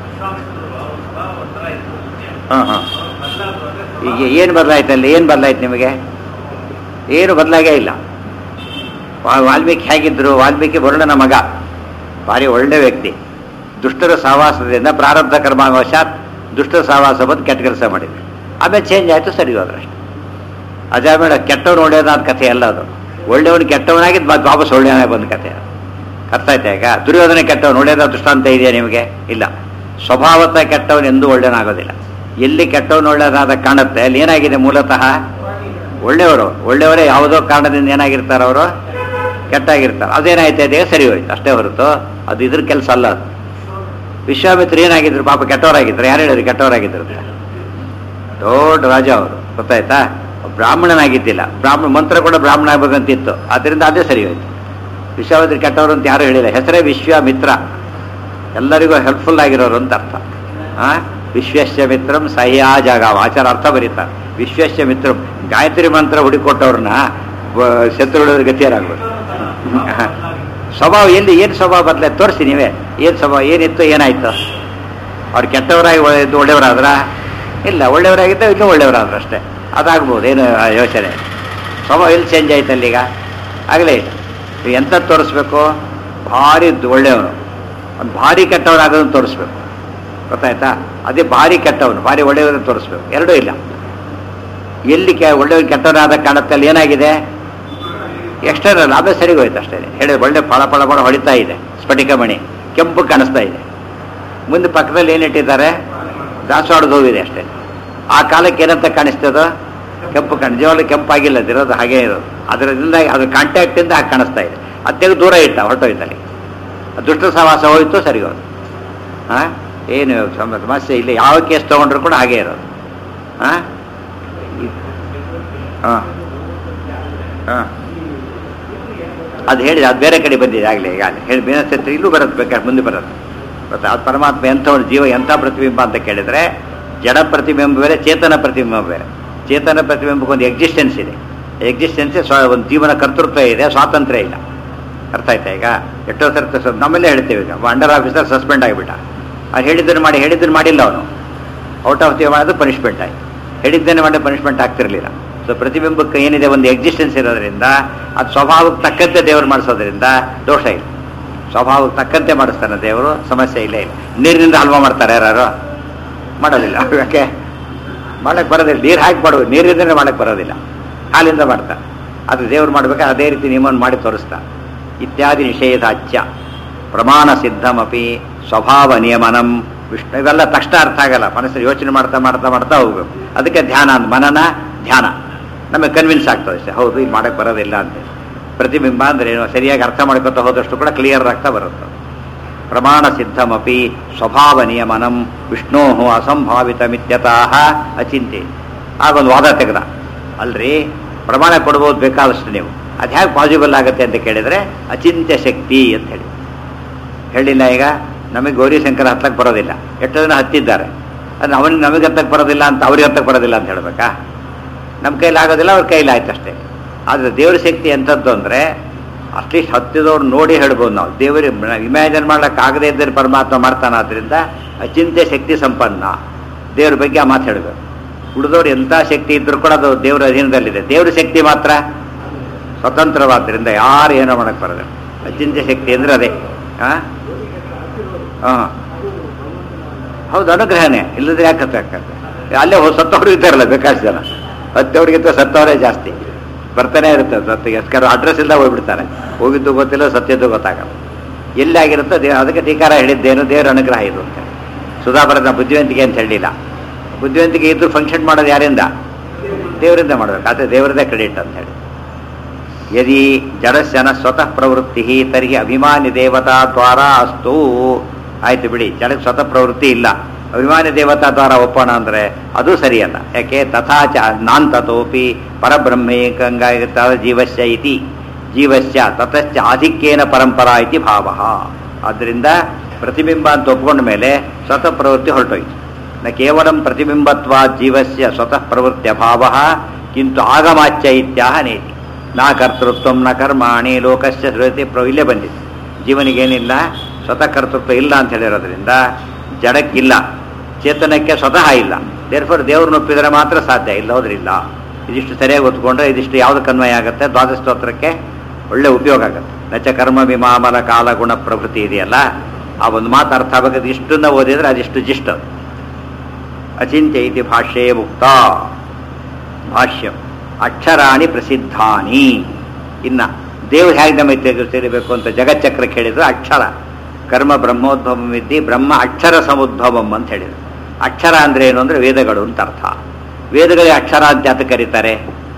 ಹಾಂ ಹಾಂ ಈಗ ಏನು ಬದಲಾಯ್ತಲ್ಲಿ ಏನು ಬದಲಾಯ್ತು ನಿಮಗೆ ಏನು ಬದಲಾಗೇ ಇಲ್ಲ ವಾ- ವಾಲ್ಮೀಕಿ ಹೇಗಿದ್ರು ವಾಲ್ಮೀಕಿ ವರುಣನ ಮಗ ಭಾರಿ ಒಳ್ಳೆ ವ್ಯಕ್ತಿ ದುಷ್ಟರ ಸಹವಾಸದಿಂದ ಪ್ರಾರಬ್ಧ ಕರ್ಮಾವಶಾತ್ ದುಷ್ಟರ ಸಹವಾಸ ಬಂದು ಕೆಟ್ಟ ಕೆಲಸ ಮಾಡಿದ್ರು ಆಮೇಲೆ ಚೇಂಜ್ ಆಯಿತು ಸರಿ ಹೋದ್ರಷ್ಟೆ ಅಜಾಮೇಳ ಕೆಟ್ಟವನು ಒಳ್ಳೆಯದಾದ ಕಥೆ ಅಲ್ಲ ಅದು ಒಳ್ಳೆಯವನು ಕೆಟ್ಟವನಾಗಿದ್ದು ಮತ್ತೆ ವಾಪಸ್ ಒಳ್ಳೆಯವನಾಗಿ ಬಂದ ಕಥೆ ಅದು ಅರ್ಥ ಆಯ್ತಾ ಈಗ ದುರ್ಯೋಧನ ಕೆಟ್ಟವನು ಒಳ್ಳೆಯದ ದೃಷ್ಟಾಂತ ಇದೆಯಾ ನಿಮಗೆ ಇಲ್ಲ ಸ್ವಭಾವತಃ ಕೆಟ್ಟವನು ಎಂದೂ ಒಳ್ಳೆಯನಾಗೋದಿಲ್ಲ ಎಲ್ಲಿ ಕೆಟ್ಟವನು ಒಳ್ಳೆಯದಾದ ಕಾಣುತ್ತೆ ಅಲ್ಲಿ ಏನಾಗಿದೆ ಮೂಲತಃ ಒಳ್ಳೆಯವರು ಒಳ್ಳೆಯವರೇ ಯಾವುದೋ ಕಾರಣದಿಂದ ಏನಾಗಿರ್ತಾರೆ ಅವರು ಕೆಟ್ಟಾಗಿರ್ತಾರೆ ಅದೇನಾಯ್ತಾ ಇದೆ ಸರಿ ಹೋಯ್ತು ಅಷ್ಟೇ ಹೊರತು ಅದು ಇದ್ರ ಕೆಲಸ ಅಲ್ಲ ಅದು ವಿಶ್ವಾಮಿತ್ರ ಏನಾಗಿದ್ರು ಪಾಪ ಕೆಟ್ಟವರಾಗಿದ್ರು ಯಾರು ಹೇಳಿದ್ರು ಕೆಟ್ಟವರಾಗಿದ್ರು ಅಂತ ದೊಡ್ಡ ರಾಜ ಅವರು ಗೊತ್ತಾಯ್ತಾ ಬ್ರಾಹ್ಮಣನಾಗಿದ್ದಿಲ್ಲ ಬ್ರಾಹ್ಮಣ ಮಂತ್ರ ಕೂಡ ಬ್ರಾಹ್ಮಣ ಆಗ್ಬೇಕಂತಿತ್ತು ಅದರಿಂದ ಅದೇ ಸರಿ ಹೋಯ್ತು ವಿಶ್ವಾಮಿತ್ರ ಕೆಟ್ಟವರು ಅಂತ ಯಾರು ಹೇಳಿಲ್ಲ ಹೆಸರೇ ವಿಶ್ವಾಮಿತ್ರ ಎಲ್ಲರಿಗೂ ಹೆಲ್ಪ್ಫುಲ್ ಆಗಿರೋರು ಅಂತ ಅರ್ಥ ಆ ವಿಶ್ವಸ್ಯ ಮಿತ್ರಂ ಸಹ್ಯಾ ಜಾಗ ಆಚಾರ ಅರ್ಥ ಬರೀತಾರೆ ವಿಶ್ವಸ್ಯ ಮಿತ್ರಂ ಗಾಯತ್ರಿ ಮಂತ್ರ ಹುಡುಕೊಟ್ಟವ್ರನ್ನ ಶತ್ರುಗಳ ಗತಿಯರಾಗ್ಬೇಕು ಸ್ವಭಾವ ಎಲ್ಲಿ ಏನು ಸ್ವಭಾವ ಬದಲೇ ತೋರಿಸಿ ನೀವೇ ಏನು ಸ್ವಭಾವ ಏನಿತ್ತು ಏನಾಯ್ತು ಅವ್ರು ಕೆಟ್ಟವರಾಗಿ ಒಳ್ಳೆ- ಇದ್ದು ಒಳ್ಳೆಯವರಾದ್ರ ಇಲ್ಲ ಒಳ್ಳೆಯವರಾಗಿದ್ದ ಇನ್ನೂ ಒಳ್ಳೆಯವರಾದ್ರು ಅಷ್ಟೇ ಅದಾಗ್ಬೋದು ಏನು ಆ ಯೋಚನೆ ಸ್ವಭಾವ ಎಲ್ಲಿ ಚೇಂಜ್ ಆಯ್ತು ಅಲ್ಲೀಗ ಆಗಲೇ ಇಲ್ಲ ಈಗ ಎಂಥದ್ದು ತೋರಿಸ್ಬೇಕು ಭಾರಿ ದ್- ಒಳ್ಳೆಯವನು ಒಂದು ಭಾರಿ ಕೆಟ್ಟವರಾಗೋದನ್ನು ತೋರಿಸ್ಬೇಕು ಗೊತ್ತಾಯ್ತಾ ಅದೇ ಭಾರಿ ಕೆಟ್ಟವನು ಭಾರಿ ಒಳ್ಳೆಯವರನ್ನು ತೋರಿಸ್ಬೇಕು ಎರಡೂ ಇಲ್ಲ ಎಲ್ಲಿ ಕೆ ಒಳ್ಳೆಯವ್ರು ಕೆಟ್ಟವರಾದ ಕಾಣುತ್ತೆ ಅಲ್ಲಿ ಏನಾಗಿದೆ ಎಕ್ಸ್ಟರ್ನಲ್ ಆಮೇಲೆ ಸರಿಗೆ ಹೋಯ್ತು ಅಷ್ಟೇ ಹೇಳಿದ್ರೆ ಒಳ್ಳೆ ಫಳ ಫಳ ಫಳ ಹೊಡಿತಾ ಇದೆ ಸ್ಫಟಿಕ ಮಣಿ ಕೆಂಪು ಕಾಣಿಸ್ತಾ ಇದೆ ಮುಂದೆ ಪಕ್ಕದಲ್ಲಿ ಏನಿಟ್ಟಿದ್ದಾರೆ ದಾಸವಾಡದ ಹೂವಿದೆ ಅಷ್ಟೇ ಆ ಕಾಲಕ್ಕೆ ಏನಂತ ಕಾಣಿಸ್ತದೋ ಕೆಂಪು ಕಾಣ ಜೀವನ ಕೆಂಪಾಗಿಲ್ಲ ಅದಿರೋದು ಹಾಗೇ ಇರೋದು ಅದರಿಂದ ಅದ್ರ ಕಾಂಟ್ಯಾಕ್ಟಿಂದ ಹಾಗೆ ಕಾಣಿಸ್ತಾ ಇದೆ ಅತ್ತೆಗೆ ದೂರ ಇಟ್ಟ ಹೊರಟೋಯ್ತಲ್ಲಿ ದುಷ್ಟ ಸಹವಾಸ ಹೋಯ್ತು ಸರಿ ಹೋಯ್ತು ಹಾಂ ಏನು ಸಮ- ಸಮಸ್ಯೆ ಇಲ್ಲ ಯಾವ ಕೇಸ್ ತೊಗೊಂಡ್ರು ಕೂಡ ಹಾಗೇ ಇರೋದು ಹಾಂ ಹಾಂ ಹಾಂ ಅದು ಹೇಳಿದೆ ಅದು ಬೇರೆ ಕಡೆ ಬಂದಿದೆ ಆಗಲೇ ಈಗಾಗಲೇ ಹೇಳಿ ಬೇರೆ ಇಲ್ಲೂ ಬರುತ್ತೆ ಬೇಕಾದ್ರೆ ಮುಂದೆ ಬರುತ್ತೆ ಗೊತ್ತಾ ಅದು ಪರಮಾತ್ಮ ಎಂಥವನು ಜೀವ ಎಂಥ ಪ್ರತಿಬಿಂಬ ಅಂತ ಕೇಳಿದರೆ ಜಡ ಪ್ರತಿಬಿಂಬ ಬೇರೆ ಚೇತನ ಪ್ರತಿಬಿಂಬ ಬೇರೆ ಚೇತನ ಪ್ರತಿಬಿಂಬಕ್ಕೆ ಒಂದು ಎಕ್ಸಿಸ್ಟೆನ್ಸ್ ಇದೆ ಎಕ್ಸಿಸ್ಟೆನ್ಸ್ ಸ್ವ ಒಂದು ಜೀವನ ಕರ್ತೃತ್ವ ಇದೆ ಸ್ವಾತಂತ್ರ್ಯ ಇಲ್ಲ ಅರ್ಥ ಆಯ್ತಾ ಈಗ ಎಷ್ಟೋ ಸರ್ತಿ ಸ- ನಮ್ಮಲ್ಲೇ ಹೇಳ್ತೇವೆ ಈಗ ಅಂಡರ್ ಆಫೀಸರ್ ಸಸ್ಪೆಂಡ್ ಆಗಿಬಿಟ್ಟ ಅವ್ನು ಹೇಳಿದ್ದನ್ನು ಮಾಡಿ ಹೇಳಿದ್ದನ್ನು ಮಾಡಿಲ್ಲ ಅವನು ಔಟ್ ಆಫ್ ದಿ ಮಾಡೋದು ಪನಿಷ್ಮೆಂಟ್ ಆಯ್ತು ಹೇಳಿದ್ದೇನೆ ಮಾಡಿ ಪನಿಷ್ಮೆಂಟ್ ಆಗ್ತಿರ್ಲಿಲ್ಲ ಸೊ ಪ್ರತಿಬಿಂಬಕ್ಕೆ ಏನಿದೆ ಒಂದು ಎಕ್ಸಿಸ್ಟೆನ್ಸ್ ಇರೋದ್ರಿಂದ ಅದು ಸ್ವಭಾವಕ್ಕೆ ತಕ್ಕಂತೆ ದೇವರು ಮಾಡಿಸೋದ್ರಿಂದ ದೋಷ ಇಲ್ಲ ಸ್ವಭಾವಕ್ಕೆ ತಕ್ಕಂತೆ ಮಾಡಿಸ್ತಾನೆ ದೇವರು ಸಮಸ್ಯೆ ಇಲ್ಲ ಇಲ್ಲ ನೀರಿನಿಂದ ಹಲ್ವಾ ಮಾಡ್ತಾರೆ ಯಾರು ಮಾಡೋದಿಲ್ಲ ಯಾಕೆ ಮಾಡಕ್ಕೆ ಬರೋದಿಲ್ಲ ನೀರು ಹಾಕಿ ಮಾಡುವುದು ನೀರಿಂದನೇ ಮಾಡಕ್ಕೆ ಬರೋದಿಲ್ಲ ಹಾಲಿಂದ ಮಾಡ್ತಾರೆ ಅದು ದೇವ್ರು ಮಾಡ್ಬೇಕಾದ್ರೆ ಅದೇ ರೀತಿ ನಿಯಮವನ್ನು ಮಾಡಿ ತೋರಿಸ್ತಾ ಇತ್ಯಾದಿ ನಿಷೇಧಾಚ್ಯ ಪ್ರಮಾಣ ಸಿದ್ಧಮಪಿ ಸ್ವಭಾವ ನಿಯಮನಂ ವಿಷ್ಣು ಇವೆಲ್ಲ ತಕ್ಷಣ ಅರ್ಥ ಆಗಲ್ಲ ಮನಸ್ಸಲ್ಲಿ ಯೋಚನೆ ಮಾಡ್ತಾ ಮಾಡ್ತಾ ಮಾಡ್ತಾ ಹೋಗ್ಬೇಕು ಅದಕ್ಕೆ ಧ್ಯಾನ ಅಂತ ಮನನ ಧ್ಯಾನ ನಮಗೆ ಕನ್ವಿನ್ಸ್ ಆಗ್ತದೆ ಅಷ್ಟೇ ಹೌದು ಇದು ಮಾಡಕ್ಕೆ ಬರೋದಿಲ್ಲ ಅಂತ ಪ್ರತಿಬಿಂಬ ಅಂದ್ರೆ ಏನು ಸರಿಯಾಗಿ ಅರ್ಥ ಮಾಡ್ಕೊತಾ ಹೋದಷ್ಟು ಕೂಡ ಕ್ಲಿಯರ್ ಆಗ್ತಾ ಬರುತ್ತೆ ಪ್ರಮಾಣ ಸಿದ್ಧಮಪಿ ಸ್ವಭಾವ ನಿಯಮನಂ ವಿಷ್ಣೋ ಅಸಂಭಾವಿತ ಮಿತ್ಯತಃ ಅಚಿಂತೆ ಆಗೊಂದು ವಾದ ತೆಗೆದ ಅಲ್ರಿ ಪ್ರಮಾಣ ಕೊಡ್ಬೋದು ಬೇಕಾದಷ್ಟು ನೀವು ಅದು ಹೇಗೆ ಪಾಸಿಬಲ್ ಆಗುತ್ತೆ ಅಂತ ಕೇಳಿದ್ರೆ ಅಚಿಂತ್ಯ ಶಕ್ತಿ ಅಂತ ಹೇಳಿ ಹೇಳಿಲ್ಲ ಈಗ ನಮಗೆ ಗೌರಿ ಶಂಕರ ಹತ್ತಕ್ಕೆ ಬರೋದಿಲ್ಲ ಎಷ್ಟು ಜನ ಹತ್ತಿದ್ದಾರೆ ಅದು ಅವನಿಗೆ ನಮಗೆ ಹತ್ತಕ್ಕೆ ಬರೋದಿಲ್ಲ ಅಂತ ಅವ್ರಿಗೆ ಹತ್ತಕ್ಕೆ ಬರೋದಿಲ್ಲ ಅಂತ ಹೇಳ್ಬೇಕಾ ನಮ್ಮ ಕೈಲಿ ಆಗೋದಿಲ್ಲ ಅವ್ರ ಕೈಲಿ ಆಯ್ತು ಅಷ್ಟೇ ಆದರೆ ದೇವ್ರ ಶಕ್ತಿ ಎಂಥದ್ದು ಅಂದರೆ ಅಟ್ಲೀಸ್ಟ್ ಹತ್ತಿದವ್ರು ನೋಡಿ ಹೇಳ್ಬೋದು ನಾವು ದೇವರಿಗೆ ಇಮ್ಯಾಜಿನ್ ಮಾಡ್ಲಿಕ್ಕೆ ಆಗದೇ ಇದ್ದರೆ ಪರಮಾತ್ಮ ಮಾಡ್ತಾನೆ ಆದ್ದರಿಂದ ಅಚಿಂತ್ಯ ಶಕ್ತಿ ಸಂಪನ್ನ ದೇವ್ರ ಬಗ್ಗೆ ಆ ಮಾತು ಹೇಳಬೇಕು ಉಳಿದವ್ರು ಎಂಥ ಶಕ್ತಿ ಇದ್ರೂ ಕೂಡ ಅದು ದೇವರ ಅಧೀನದಲ್ಲಿದೆ ದೇವ್ರ ಶಕ್ತಿ ಮಾತ್ರ ಸ್ವತಂತ್ರವಾದ್ದರಿಂದ ಯಾರು ಏನೋ ಮಾಡಕ್ಕೆ ಬರೋದಿಲ್ಲ ಅಚಿಂತ್ಯ ಶಕ್ತಿ ಅಂದರೆ ಅದೇ ಹಾಂ ಹಾಂ ಹೌದು ಅನುಗ್ರಹನೇ ಇಲ್ಲದ್ರೆ ಯಾಕೆ ಹತ್ತಾಕತ್ತೆ ಅಲ್ಲೇ ಹೋಗಿ ಸತ್ತವ್ರು ಇದ್ದಾರಲ್ಲ ಬೇಕಾದಷ್ಟು ಜನ ಹತ್ತವ್ರಿಗಿಂತ ಸತ್ತವರೇ ಜಾಸ್ತಿ ಬರ್ತಾನೆ ಇರುತ್ತೆ ಸತ್ತು ಎಸ್ಕರ ಅಡ್ರೆಸ್ ಇಲ್ಲ ಹೋಗ್ಬಿಡ್ತಾರೆ ಹೋಗಿದ್ದು ಗೊತ್ತಿಲ್ಲ ಸತ್ಯದ್ದು ಗೊತ್ತಾಗಲ್ಲ ಎಲ್ಲಿ ಆಗಿರುತ್ತೋ ದೇ ಅದಕ್ಕೆ ಟೀಕಾರ ಹೇಳಿದ್ದೇನು ದೇವರ ಅನುಗ್ರಹ ಇದು ಅಂತ ಸುಧಾಪರದ ಬುದ್ಧಿವಂತಿಕೆ ಅಂತ ಹೇಳಿಲ್ಲ ಬುದ್ಧಿವಂತಿಕೆ ಇದ್ದು ಫಂಕ್ಷನ್ ಮಾಡೋದು ಯಾರಿಂದ ದೇವರಿಂದ ಮಾಡಬೇಕು ಅದೇ ದೇವರದೇ ಕ್ರೆಡಿಟ್ ಅಂತ ಹೇಳಿ ಯದಿ ಜಡಸ್ಯನ ಸ್ವತಃ ಪ್ರವೃತ್ತಿ ತರ್ಹಿ ಅಭಿಮಾನಿ ದೇವತಾ ದ್ವಾರ ಅಸ್ತು ಆಯ್ತು ಬಿಡಿ ಜಡಕ್ಕೆ ಸ್ವತಃ ಪ್ರವೃತ್ತಿ ಇಲ್ಲ ಅಭಿಮಾನಿ ದೇವತಾ ದ್ವಾರ ಒಪ್ಪೋಣ ಅಂದ್ರೆ ಅದು ಸರಿಯಲ್ಲ ಯಾಕೆ ತಥಾಚ ನಾಂತತೋಪಿ ಪರಬ್ರಹ್ಮೇಕಂಗಾಯತ ಜೀವಸ್ಯ ಇತಿ ಜೀವಸ್ಯ ತತಶ್ಚ ಆಧಿಕ್ಯೇನ ಪರಂಪರಾ ಇತಿ ಭಾವ ಆದ್ದರಿಂದ ಪ್ರತಿಬಿಂಬ ಅಂತ ಒಪ್ಕೊಂಡ ಮೇಲೆ ಸ್ವತಃ ಪ್ರವೃತ್ತಿ ಹೊರಟೋಯ್ತು ನ ಕೇವಲ ಪ್ರತಿಬಿಂಬತ್ವಾ ಜೀವಸ್ಯ ಸ್ವತಃ ಪ್ರವೃತ್ತಿ ಅಭಾವ ಕಿಂತು ಆಗಮಾಚ್ಯ ಇತ್ಯಾಹ ನೇತಿ ನಾ ಕರ್ತೃತ್ವ ನ ಕರ್ಮಾಣಿ ಲೋಕಸ್ಯ ಶ್ರುತಿ ಪ್ರ ಇಲ್ಲೇ ಬಂದಿದೆ ಜೀವನಿಗೇನಿಲ್ಲ ಸ್ವತಃ ಕರ್ತೃತ್ವ ಇಲ್ಲ ಅಂತ ಹೇಳಿರೋದ್ರಿಂದ ಜಡಕ್ಕಿಲ್ಲ ಚೇತನಕ್ಕೆ ಸ್ವತಃ ಇಲ್ಲ ದೇರ್ಫೋರ್ ದೇವ್ರನ್ನ ಒಪ್ಪಿದರೆ ಮಾತ್ರ ಸಾಧ್ಯ ಇಲ್ಲ ಹೋದ್ರಿಲ್ಲ ಇದಿಷ್ಟು ಸರಿಯಾಗಿ ಒತ್ಕೊಂಡ್ರೆ ಇದಿಷ್ಟು ಯಾವ್ದು ಕನ್ವಯ ಆಗುತ್ತೆ ದ್ವಾದಶ ಸ್ತೋತ್ರಕ್ಕೆ ಒಳ್ಳೆ ಉಪಯೋಗ ಆಗುತ್ತೆ ನಚ ಕರ್ಮ ವಿಮಾಮಲ ಕಾಲ ಗುಣ ಪ್ರಭೃತಿ ಇದೆಯಲ್ಲ ಆ ಒಂದು ಮಾತು ಅರ್ಥ ಆಗಬೇಕು ಇಷ್ಟನ್ನ ಓದಿದ್ರೆ ಅದಿಷ್ಟು ಜಿಷ್ಟ ಅಚಿಂತ್ಯ ಇತಿ ಭಾಷ್ಯೇ ಮುಕ್ತ ಭಾಷ್ಯ ಅಕ್ಷರಾಣಿ ಪ್ರಸಿದ್ಧಾನಿ ಇನ್ನ ದೇವ್ರು ಹೇಗೆ ನಮಗೆ ತೆಗೆ ಸೇರಬೇಕು ಅಂತ ಜಗಚ್ಚಕ್ರ ಕೇಳಿದ್ರು ಅಕ್ಷರ ಕರ್ಮ ಬ್ರಹ್ಮೋದ್ಭವಂ ವಿದ್ಯೆ ಬ್ರಹ್ಮ ಅಕ್ಷರ ಸಮುದ್ಭವಂ ಅಂತ ಹೇಳಿದ್ರು ಅಕ್ಷರ ಅಂದ್ರೆ ಏನು ಅಂದ್ರೆ ವೇದಗಳು ಅಂತ ಅರ್ಥ ವೇದಗಳಿಗೆ ಅಕ್ಷರ ಅಂತ ಯಾತಕ್ಕೆ ಕರೀತಾರೆ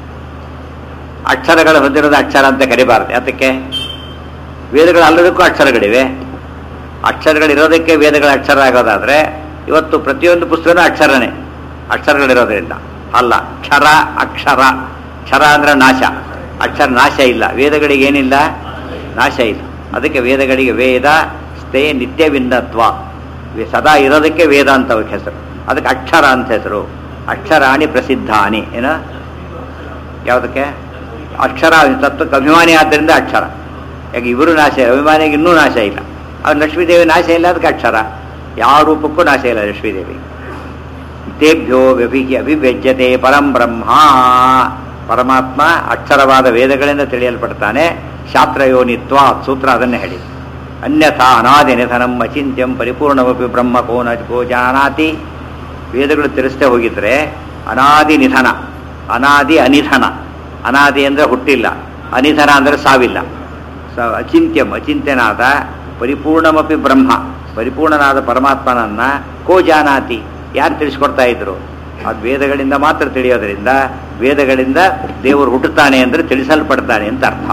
ಅಕ್ಷರಗಳು ಹೊಂದಿರೋದು ಅಕ್ಷರ ಅಂತ ಕರಿಬಾರ್ದು ಯಾತಕ್ಕೆ ವೇದಗಳು ಅಲ್ಲದಕ್ಕೂ ಅಕ್ಷರಗಳಿವೆ ಅಕ್ಷರಗಳಿರೋದಕ್ಕೆ ವೇದಗಳ ಅಕ್ಷರ ಆಗೋದಾದ್ರೆ ಇವತ್ತು ಪ್ರತಿಯೊಂದು ಪುಸ್ತಕನೂ ಅಕ್ಷರನೇ ಅಕ್ಷರಗಳಿರೋದ್ರಿಂದ ಅಲ್ಲ ಕ್ಷರ ಅಕ್ಷರ ಕ್ಷರ ಅಂದ್ರೆ ನಾಶ ಅಕ್ಷರ ನಾಶ ಇಲ್ಲ ವೇದಗಳಿಗೆ ಏನಿಲ್ಲ ನಾಶ ಇಲ್ಲ ಅದಕ್ಕೆ ವೇದಗಳಿಗೆ ವೇದ ಸ್ಥೇ ನಿತ್ಯವಿಂದತ್ವ ವೆ- ಸದಾ ಇರೋದಕ್ಕೆ ವೇದ ಅಂತ ಅವಕ್ಕೆ ಹೆಸರು ಅದಕ್ಕೆ ಅಕ್ಷರ ಅಂತ ಹೆಸರು ಅಕ್ಷರಾಣಿ ಪ್ರಸಿದ್ಧಾನಿ ಏನ ಯಾವುದಕ್ಕೆ ಅಕ್ಷರ ತತ್ವಕ್ಕೆ ಅಭಿಮಾನಿ ಆದ್ದರಿಂದ ಅಕ್ಷರ ಯಾಕೆ ಇವರು ನಾಶ ಅಭಿಮಾನಿಗೆ ಇನ್ನೂ ನಾಶ ಇಲ್ಲ ಅವ್ರು ಲಕ್ಷ್ಮೀದೇವಿ ನಾಶ ಇಲ್ಲ ಅದಕ್ಕೆ ಅಕ್ಷರ ಯಾವ ರೂಪಕ್ಕೂ ನಾಶ ಇಲ್ಲ ಲಕ್ಷ್ಮೀದೇವಿ ತೇಭ್ಯೋ ವ್ಯಭಿಗೆ ಅಭಿವ್ಯಜ್ಯತೆ ಪರಂ ಬ್ರಹ್ಮ ಪರಮಾತ್ಮ ಅಕ್ಷರವಾದ ವೇದಗಳಿಂದ ತಿಳಿಯಲ್ಪಡ್ತಾನೆ ಶಾಸ್ತ್ರಯೋನಿತ್ವ ಸೂತ್ರ ಅದನ್ನೇ ಹೇಳಿ ಅನ್ಯಥಾ ಅನಾದಿ ನಿಧನಂ ಅಚಿಂತ್ಯಂ ಪರಿಪೂರ್ಣವಪಿ ಬ್ರಹ್ಮ ಕೋನ ಕೋ ಜಾನಾತಿ ವೇದಗಳು ತಿಳಿಸ್ತೇ ಹೋಗಿದ್ರೆ ಅನಾದಿ ನಿಧನ ಅನಾದಿ ಅನಿಧನ ಅನಾದಿ ಅಂದರೆ ಹುಟ್ಟಿಲ್ಲ ಅನಿಧನ ಅಂದರೆ ಸಾವಿಲ್ಲ ಸ ಅಚಿಂತ್ಯಂ ಅಚಿಂತ್ಯನಾದ ಪರಿಪೂರ್ಣಮಪಿ ಬ್ರಹ್ಮ ಪರಿಪೂರ್ಣನಾದ ಪರಮಾತ್ಮನನ್ನ ಕೋ ಜಾನಾತಿ ಯಾರು ತಿಳಿಸ್ಕೊಡ್ತಾ ಇದ್ರು ಅದು ವೇದಗಳಿಂದ ಮಾತ್ರ ತಿಳಿಯೋದ್ರಿಂದ ವೇದಗಳಿಂದ ದೇವರು ಹುಟ್ಟುತ್ತಾನೆ ಅಂದರೆ ತಿಳಿಸಲ್ಪಡ್ತಾನೆ ಅಂತ ಅರ್ಥ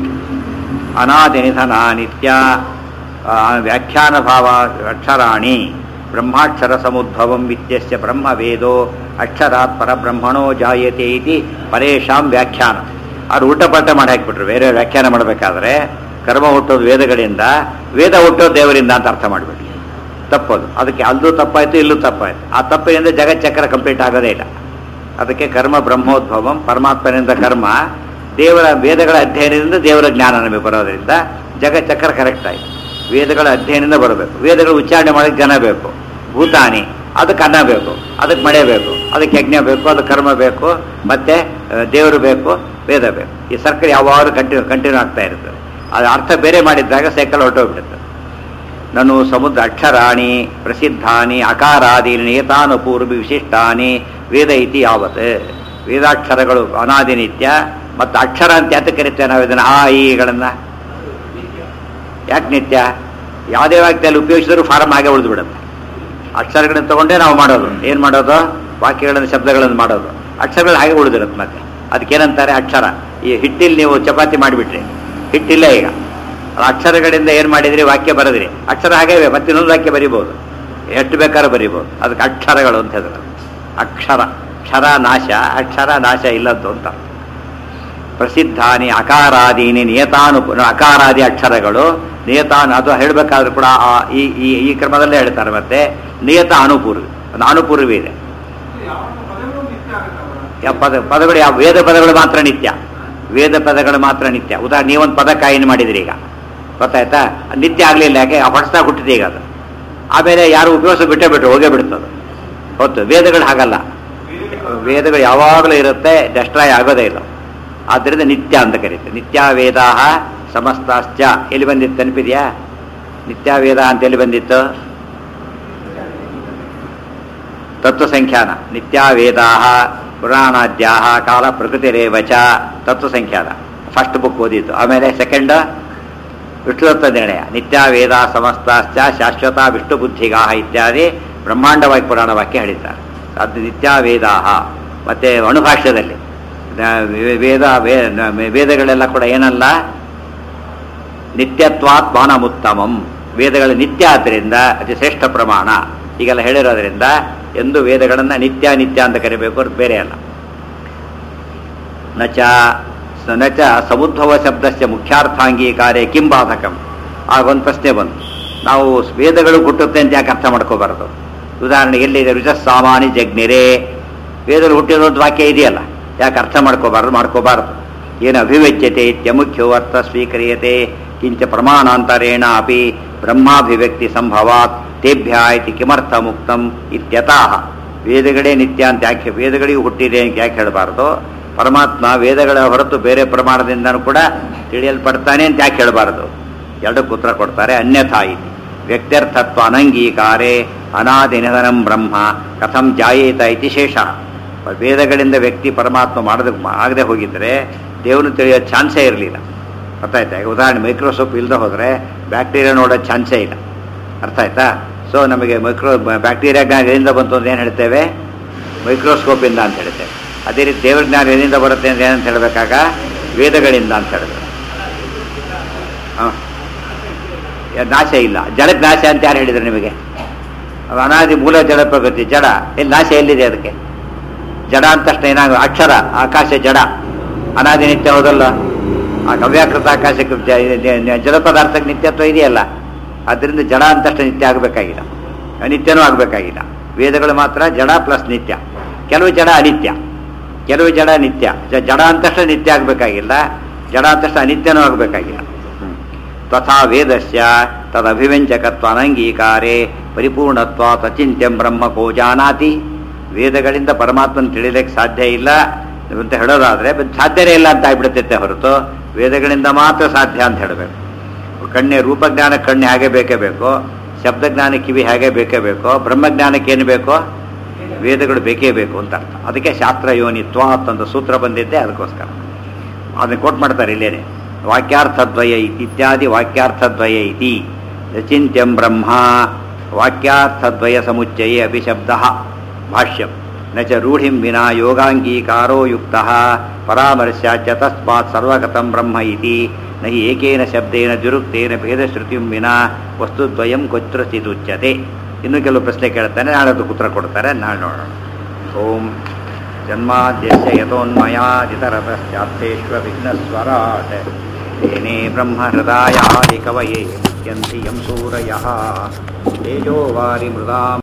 ಅನಾದಿ ನಿಧನ ನಿತ್ಯ ಆ, ವ್ಯಾಖ್ಯಾನ ಭಾವ ಅಕ್ಷರಾಣಿ ಬ್ರಹ್ಮಾಕ್ಷರ ಸಮುದ್ಭವಂ ವಿತ್ಯಸ್ಯ ಬ್ರಹ್ಮ ವೇದೋ ಅಕ್ಷರಾತ್ ಪರಬ್ರಹ್ಮಣೋ ಜಾಯತೆ ಇತಿ ಪರೇಶಾಂ ವ್ಯಾಖ್ಯಾನ ಅವ್ರು ಊಟಪಾಠ ಮಾಡಿ ಹಾಕ್ಬಿಟ್ರು ಬೇರೆ ವ್ಯಾಖ್ಯಾನ ಮಾಡಬೇಕಾದ್ರೆ ಕರ್ಮ ಹುಟ್ಟೋದು ವೇದಗಳಿಂದ ವೇದ ಹುಟ್ಟೋದು ದೇವರಿಂದ ಅಂತ ಅರ್ಥ ಮಾಡಿಬಿಟ್ರು ತಪ್ಪದು ಅದಕ್ಕೆ ಅಲ್ಲೂ ತಪ್ಪಾಯ್ತು ಇಲ್ಲೂ ತಪ್ಪಾಯ್ತು ಆ ತಪ್ಪಿನಿಂದ ಜಗಚ್ಚಕ್ರ ಕಂಪ್ಲೀಟ್ ಆಗೋದೇ ಇಲ್ಲ ಅದಕ್ಕೆ ಕರ್ಮ ಬ್ರಹ್ಮೋದ್ಭವಂ ಪರಮಾತ್ಮನಿಂದ ಕರ್ಮ ದೇವರ ವೇದಗಳ ಅಧ್ಯಯನದಿಂದ ದೇವರ ಜ್ಞಾನ ನಮಗೆ ಬರೋದ್ರಿಂದ ಜಗಚ್ಚಕ್ರ ಕರೆಕ್ಟ್ ಆಯ್ತು ವೇದಗಳ ಅಧ್ಯಯನದಿಂದ ಬರಬೇಕು ವೇದಗಳ ಉಚ್ಚಾರಣೆ ಮಾಡಕ್ಕೆ ಜನ ಬೇಕು ಭೂತಾನಿ ಅದಕ್ಕೆ ಅನ್ನ ಬೇಕು ಅದಕ್ಕೆ ಮಳೆ ಬೇಕು ಅದಕ್ಕೆ ಯಜ್ಞ ಬೇಕು ಅದಕ್ಕೆ ಕರ್ಮ ಬೇಕು ಮತ್ತೆ ಆ, ದೇವರು ಬೇಕು ವೇದ ಬೇಕು ಈ ಸರ್ಕಲ್ ಯಾವಾಗಲೂ ಕಂಟಿನ್ಯೂ ಕಂಟಿನ್ಯೂ ಆಗ್ತಾ ಇರ್ತದೆ ಅದು ಅರ್ಥ ಬೇರೆ ಮಾಡಿದ್ದಾಗ ಸೈಕಲ್ ಹೊರಟೋಗ್ಬಿಡುತ್ತೆ ನನು ಸಮುದ್ರ ಅಕ್ಷರಾಣಿ ಪ್ರಸಿದ್ಧಾನಿ ಅಕಾರಾದೀನಿ ನಿಯತಾನುಪೂರ್ವಿ ವಿಶಿಷ್ಟಾನಿ ವೇದ ಇತಿ ಯಾವತ್ ವೇದಾಕ್ಷರಗಳು ಅನಾದಿ ನಿತ್ಯ ಮತ್ತು ಅಕ್ಷರ ಅಂತ ಯಾತಕ್ಕೆ ಕರಿತೇವೆ ನಾವು ಇದನ್ನು ಆ ಈಗಳನ್ನ ಯಾಕೆ ನಿತ್ಯ ಯಾವುದೇ ವಾಕ್ಯದಲ್ಲಿ ಉಪಯೋಗಿಸಿದ್ರು ಫಾರಮ್ ಹಾಗೆ ಉಳಿದು ಬಿಡುತ್ತೆ ಅಕ್ಷರಗಳನ್ನ ತಗೊಂಡೇ ನಾವು ಮಾಡೋದು ಏನು ಮಾಡೋದು ವಾಕ್ಯಗಳನ್ನು ಶಬ್ದಗಳನ್ನು ಮಾಡೋದು ಅಕ್ಷರಗಳು ಹಾಗೆ ಉಳಿದಿರುತ್ತೆ ಮತ್ತೆ ಅದಕ್ಕೇನಂತಾರೆ ಅಕ್ಷರ ಈ ಹಿಟ್ಟಿಲ್ಲಿ ನೀವು ಚಪಾತಿ ಮಾಡಿಬಿಟ್ರಿ ಹಿಟ್ಟಿಲ್ಲ ಈಗ ಆ ಅಕ್ಷರಗಳಿಂದ ಏನು ಮಾಡಿದ್ರಿ ವಾಕ್ಯ ಬರೆದ್ರಿ ಅಕ್ಷರ ಹಾಗೆ ಇವೆ ಮತ್ತೆ ಇನ್ನೊಂದು ವಾಕ್ಯ ಬರಿಬೋದು ಎಷ್ಟು ಬೇಕಾದ್ರೂ ಬರಿಬೋದು ಅದಕ್ಕೆ ಅಕ್ಷರಗಳು ಅಂತ ಹೇಳಿದ್ರು ಅಕ್ಷರ ಕ್ಷರ ನಾಶ ಅಕ್ಷರ ನಾಶ ಇಲ್ಲದ್ದು ಅಂತ ಪ್ರಸಿದ್ಧಾನಿ ಅಕಾರಾದೀನಿ ನಿಯತಾನು ಅಕಾರಾದಿ ಅಕ್ಷರಗಳು ನಿಯತಾನು ಅದು ಹೇಳಬೇಕಾದ್ರೂ ಕೂಡ ಆ- ಈ ಈ ಈ ಕ್ರಮದಲ್ಲೇ ಹೇಳ್ತಾರೆ ಮತ್ತೆ ನಿಯತ ಅನುಪೂರ್ವಿ ಒಂದು ಅನುಪೂರ್ವಿ ಇದೆ ಯಾವ ಪದ ಪದಗಳು ಯಾವ ವೇದ ಪದಗಳು ಮಾತ್ರ ನಿತ್ಯ ವೇದ ಪದಗಳು ಮಾತ್ರ ನಿತ್ಯ ಉದಾಹರಣೆ ನೀವೊಂದು ಪದ ಕಾಯಿನ್ ಮಾಡಿದ್ರಿ ಈಗ ಗೊತ್ತಾಯ್ತಾ ಅದ್ ನಿತ್ಯ ಆಗಲಿಲ್ಲ ಯಾಕೆ ಆ ಹೊಡ್ಸ್ದಾಗ ಹುಟ್ಟಿದೆ ಈಗ ಅದು ಆಮೇಲೆ ಯಾರು ಉಪಯೋಗಿಸ ಬಿಟ್ಟೇ ಬಿಟ್ರು ಹೋಗೇ ಬಿಡ್ತದೆ ಹೊತ್ತು ವೇದಗಳು ಹಾಗಲ್ಲ ವೇದಗಳು ಯಾವಾಗಲೂ ಇರುತ್ತೆ ಡೆಸ್ಟ್ರಾಯ್ ಆಗೋದೇ ಇಲ್ಲ ಆದ್ದರಿಂದ ನಿತ್ಯ ಅಂತ ಕರೀತಾರೆ ನಿತ್ಯ ವೇದಾಹ ಸಮಸ್ತಾಶ್ಚ ಎಲ್ಲಿ ಬಂದಿತ್ತು ನೆನಪಿದೆಯಾ ನಿತ್ಯ ವೇದ ಅಂತ ಎಲ್ಲಿ ಬಂದಿತ್ತು ತತ್ವ ಸಂಖ್ಯಾನ ನಿತ್ಯ ವೇದಾಹ ಪುರಾಣಾದ್ಯಾಹ ಕಾಲ ಪ್ರಕೃತಿರೇವ ಚ ತತ್ವ ಸಂಖ್ಯಾನ ಫಸ್ಟ್ ಬುಕ್ ಓದಿದ್ದು ಆಮೇಲೆ ಸೆಕೆಂಡ್ ವಿಷ್ಣುದತ್ತ ನಿರ್ಣಯ ನಿತ್ಯ ವೇದ ಸಮಸ್ತಾಶ್ಚ ಶಾಶ್ವತ ವಿಷ್ಣು ಬುದ್ಧಿಗಾಹ ಇತ್ಯಾದಿ ಬ್ರಹ್ಮಾಂಡವಾಗಿ ಪುರಾಣ ವಾಕ್ಯ ಹೇಳಿದ್ದಾರೆ ಅದು ನಿತ್ಯ ವೇದಾಹ ಮತ್ತೆ ಅಣುಭಾಷ್ಯದಲ್ಲಿ ನ- ವೇ- ವೇದ ವೇ- ನ- ವೇದಗಳೆಲ್ಲ ಕೂಡ ಏನಲ್ಲ ನಿತ್ಯತ್ವಾತ್ ಮಾನಮುತ್ತಮಂ ವೇದಗಳು ನಿತ್ಯ ಆದ್ದರಿಂದ ಅತಿ ಶ್ರೇಷ್ಠ ಪ್ರಮಾಣ ಹೀಗೆಲ್ಲ ಹೇಳಿರೋದ್ರಿಂದ ಎಂದು ವೇದಗಳನ್ನು ನಿತ್ಯ ನಿತ್ಯ ಅಂತ ಕರಿಬೇಕು ಹೊರತು ಬೇರೆ ಅಲ್ಲ ನಚ ಸ- ನಚ ಸಮುದ್ಭವ ಶಬ್ದಸ್ಯ ಮುಖ್ಯಾರ್ಥಾಂಗೀಕಾರೇ ಕಿಂ ಬಾಧಕಂ ಆಗ ಒಂದು ಪ್ರಶ್ನೆ ಬಂತು ನಾವು ವೇದಗಳು ಹುಟ್ಟುತ್ತೆ ಅಂತ ಯಾಕೆ ಅರ್ಥ ಮಾಡ್ಕೋಬಾರದು ಉದಾಹರಣೆಗೆ ಎಲ್ಲಿದೆ ರುಜ ಸಾಮಾನಿ ಜಗ್ನಿರೇ ವೇದಗಳು ಹುಟ್ಟಿರೋದು ವಾಕ್ಯ ಇದೆಯಲ್ಲ ಯಾಕೆ ಅರ್ಥ ಮಾಡ್ಕೋಬಾರದು ಮಾಡ್ಕೋಬಾರದು ಏನು ಅಭಿವ್ಯಕ್ಯತೆ ಇತ್ಯಮುಖ್ಯೋ ಅರ್ಥ ಸ್ವೀಕ್ರಿಯತೆ ಕಿಂಚ ಪ್ರಮಾಣಾಂತರೇಣ ಅಪಿ ಬ್ರಹ್ಮಾಭಿವ್ಯಕ್ತಿ ಸಂಭವಾತ್ ತೇಭ್ಯ ಇತಿ ಕಿಮರ್ಥ ಮುಕ್ತಂ ಇತ್ಯತಃ ವೇದಗಳೇ ನಿತ್ಯ ಅಂತ ಯಾಕೆ ವೇದಗಳಿಗೂ ಹುಟ್ಟಿದೆ ಅಂತ ಯಾಕೆ ಹೇಳಬಾರ್ದು ಪರಮಾತ್ಮ ವೇದಗಳ ಹೊರತು ಬೇರೆ ಪ್ರಮಾಣದಿಂದನೂ ಕೂಡ ತಿಳಿಯಲ್ಪಡ್ತಾನೆ ಅಂತ ಯಾಕೆ ಹೇಳಬಾರದು ಎರಡಕ್ಕೂ ಉತ್ತರ ಕೊಡ್ತಾರೆ ಅನ್ಯಥಾ ಇತಿ ವ್ಯಕ್ತ್ಯರ್ಥತ್ವ ಅನಂಗೀಕಾರೇ ಅನಾದಿ ನಿಧನಂ ಬ್ರಹ್ಮ ಕಥಂ ಜಾಯೇತ ಇತಿ ಶೇಷ ವೇದಗಳಿಂದ ವ್ಯಕ್ತಿ ಪರಮಾತ್ಮ ಮಾಡದ ಆಗದೆ ಹೋಗಿದ್ರೆ ದೇವನು ತಿಳಿಯೋ ಚಾನ್ಸೇ ಇರಲಿಲ್ಲ ಅರ್ಥ ಆಯ್ತಾ ಈಗ ಉದಾಹರಣೆ ಮೈಕ್ರೋಸೋಪ್ ಇಲ್ಲದೆ ಹೋದರೆ ಬ್ಯಾಕ್ಟೀರಿಯಾ ನೋಡೋ ಚಾನ್ಸೇ ಇಲ್ಲ ಅರ್ಥ ಆಯ್ತಾ ಸೊ ನಮಗೆ ಮೈಕ್ರೋ ಬ್ಯಾಕ್ಟೀರಿಯಾ ಜ್ಞಾನ ಎಲ್ಲಿಂದ ಬಂತು ಅಂತ ಏನು ಹೇಳ್ತೇವೆ ಮೈಕ್ರೋಸ್ಕೋಪಿಂದ ಅಂತ ಹೇಳ್ತೇವೆ ಅದೇ ರೀತಿ ದೇವ್ರ ಜ್ಞಾನ ಎಲ್ಲಿಂದ ಬರುತ್ತೆ ಅಂತ ಏನಂತ ಹೇಳಬೇಕಾಗ ವೇದಗಳಿಂದ ಅಂತ ಹೇಳಿದ್ರು ಹಾಂ ನಾಶ ಇಲ್ಲ ಜಡಕ್ಕೆ ನಾಶ ಅಂತ ಯಾರು ಹೇಳಿದ್ರು ನಿಮಗೆ ಅದು ಅನಾದಿ ಮೂಲ ಜಡ ಪ್ರಗತಿ ಜಡ ಎಲ್ಲಿ ನಾಶ ಎಲ್ಲಿದೆ ಅದಕ್ಕೆ ಜಡ ಅಂತ ತಕ್ಷಣ ಏನಾಗ ಅಕ್ಷರ ಆಕಾಶ ಜಡ ಅನಾದಿ ನಿತ್ಯ ಹೌದಲ್ಲ ಆ ಅವ್ಯಾಕೃತ ಆಕಾಶಕ್ಕೆ ಜ- ಜ- ಜ- ಜಡ ಪದಾರ್ಥಕ್ಕೆ ನಿತ್ಯತ್ವ ಇದೆಯಲ್ಲ ಅದರಿಂದ ಜಡ ಅಂತಷ್ಟು ನಿತ್ಯ ಆಗಬೇಕಾಗಿಲ್ಲ ಅನಿತ್ಯನೂ ಆಗಬೇಕಾಗಿಲ್ಲ ವೇದಗಳು ಮಾತ್ರ ಜಡ ಪ್ಲಸ್ ನಿತ್ಯ ಕೆಲವು ಜಡ ಅನಿತ್ಯ ಕೆಲವು ಜಡ ನಿತ್ಯ ಜ- ಜಡ ಅಂತಷ್ಟು ನಿತ್ಯ ಆಗಬೇಕಾಗಿಲ್ಲ ಜಡ ಅಂತಷ್ಟು ಅನಿತ್ಯನೂ ಆಗಬೇಕಾಗಿಲ್ಲ ತಥಾ ವೇದಸ್ಯ ತದಭಿವ್ಯಂಜಕತ್ವ ಅನಂಗೀಕಾರೇ ಪರಿಪೂರ್ಣತ್ವ ಅಚಿಂತ್ಯಂ ಬ್ರಹ್ಮ ಕೋ ಜಾನಾತಿ ವೇದಗಳಿಂದ ಪರಮಾತ್ಮನ ತಿಳಿಲಿಕ್ಕೆ ಸಾಧ್ಯ ಇಲ್ಲ ಅಂತ ಹೇಳೋದಾದ್ರೆ ಬಟ್ ಸಾಧ್ಯನೇ ಇಲ್ಲ ಅಂತ ಆಗ್ಬಿಡುತ್ತೆ ಹೊರತು ವೇದಗಳಿಂದ ಮಾತ್ರ ಸಾಧ್ಯ ಅಂತ ಹೇಳಬೇಕು ಕಣ್ಣೆ ರೂಪಜ್ಞಾನ ಕಣ್ಣು ಹೇಗೆ ಬೇಕೇ ಬೇಕು ಶಬ್ದಜ್ಞಾನ ಕಿವಿ ಹೇಗೆ ಬೇಕೇ ಬೇಕು ಬ್ರಹ್ಮಜ್ಞಾನಕ್ಕೆ ಏನು ಬೇಕೋ ವೇದಗಳು ಬೇಕೇ ಬೇಕು ಅಂತ ಅರ್ಥ ಅದಕ್ಕೆ ಶಾಸ್ತ್ರ ಯೋನಿತ್ವ ಅಂತಂದು ಸೂತ್ರ ಬಂದಿದ್ದೆ ಅದಕ್ಕೋಸ್ಕರ ಅದನ್ನ ಕೋಟ್ ಮಾಡ್ತಾರೆ ಇಲ್ಲೇನೆ ವಾಕ್ಯಾರ್ಥದ್ವಯ ಇತಿ ಇತ್ಯಾದಿ ವಾಕ್ಯಾರ್ಥದ್ವಯ ಇತಿ ಯಚಿಂತ್ಯಂ ಬ್ರಹ್ಮ ವಾಕ್ಯಾರ್ಥದ್ವಯ ಸಮುಚ್ಚಯೇ ಅಭಿಶಬ್ದ ಭಾಷ್ಯಂ ನ ಚ ರೂಢಿಂ ವಿನಾ ಯೋಗಾಂಗೀಕಾರೋ ಯುಕ್ತ ಪರಾಮರ್ಶ್ಯ ಚ ತಸ್ಮಾತ್ ಸರ್ವಗತಂ ಬ್ರಹ್ಮ ಇತಿ ನ ಹಿ ಏಕೇನ ಶಬ್ದೇನ ದುರುಕ್ತೇನ ಭೇದಶ್ರುತಿಂ ವಿನಾ ವಸ್ತುದ್ವಯಂ ಕುತ್ರಚಿದುಚ್ಯತೆ ಇನ್ನು ಕೆಲವು ಪ್ರಶ್ನೆ ಕೇಳ್ತಾನೆ ನಾಳೆ ಅದಕ್ಕೆ ಉತ್ತರ ಕೊಡ್ತಾರೆ ನಾಳೆ ನೋಡೋಣ ಓಂ ಜನ್ಮಾದ್ಯಸ್ಯ ಯತೋನ್ಮಯಾದಿತರತಶ್ಚಾರ್ಥೇष्वविघ्नस्वराट् तेने ब्रह्महृदायादिकवये मुह्यन्ति यं सूरयः तेजो वारिमृदाम्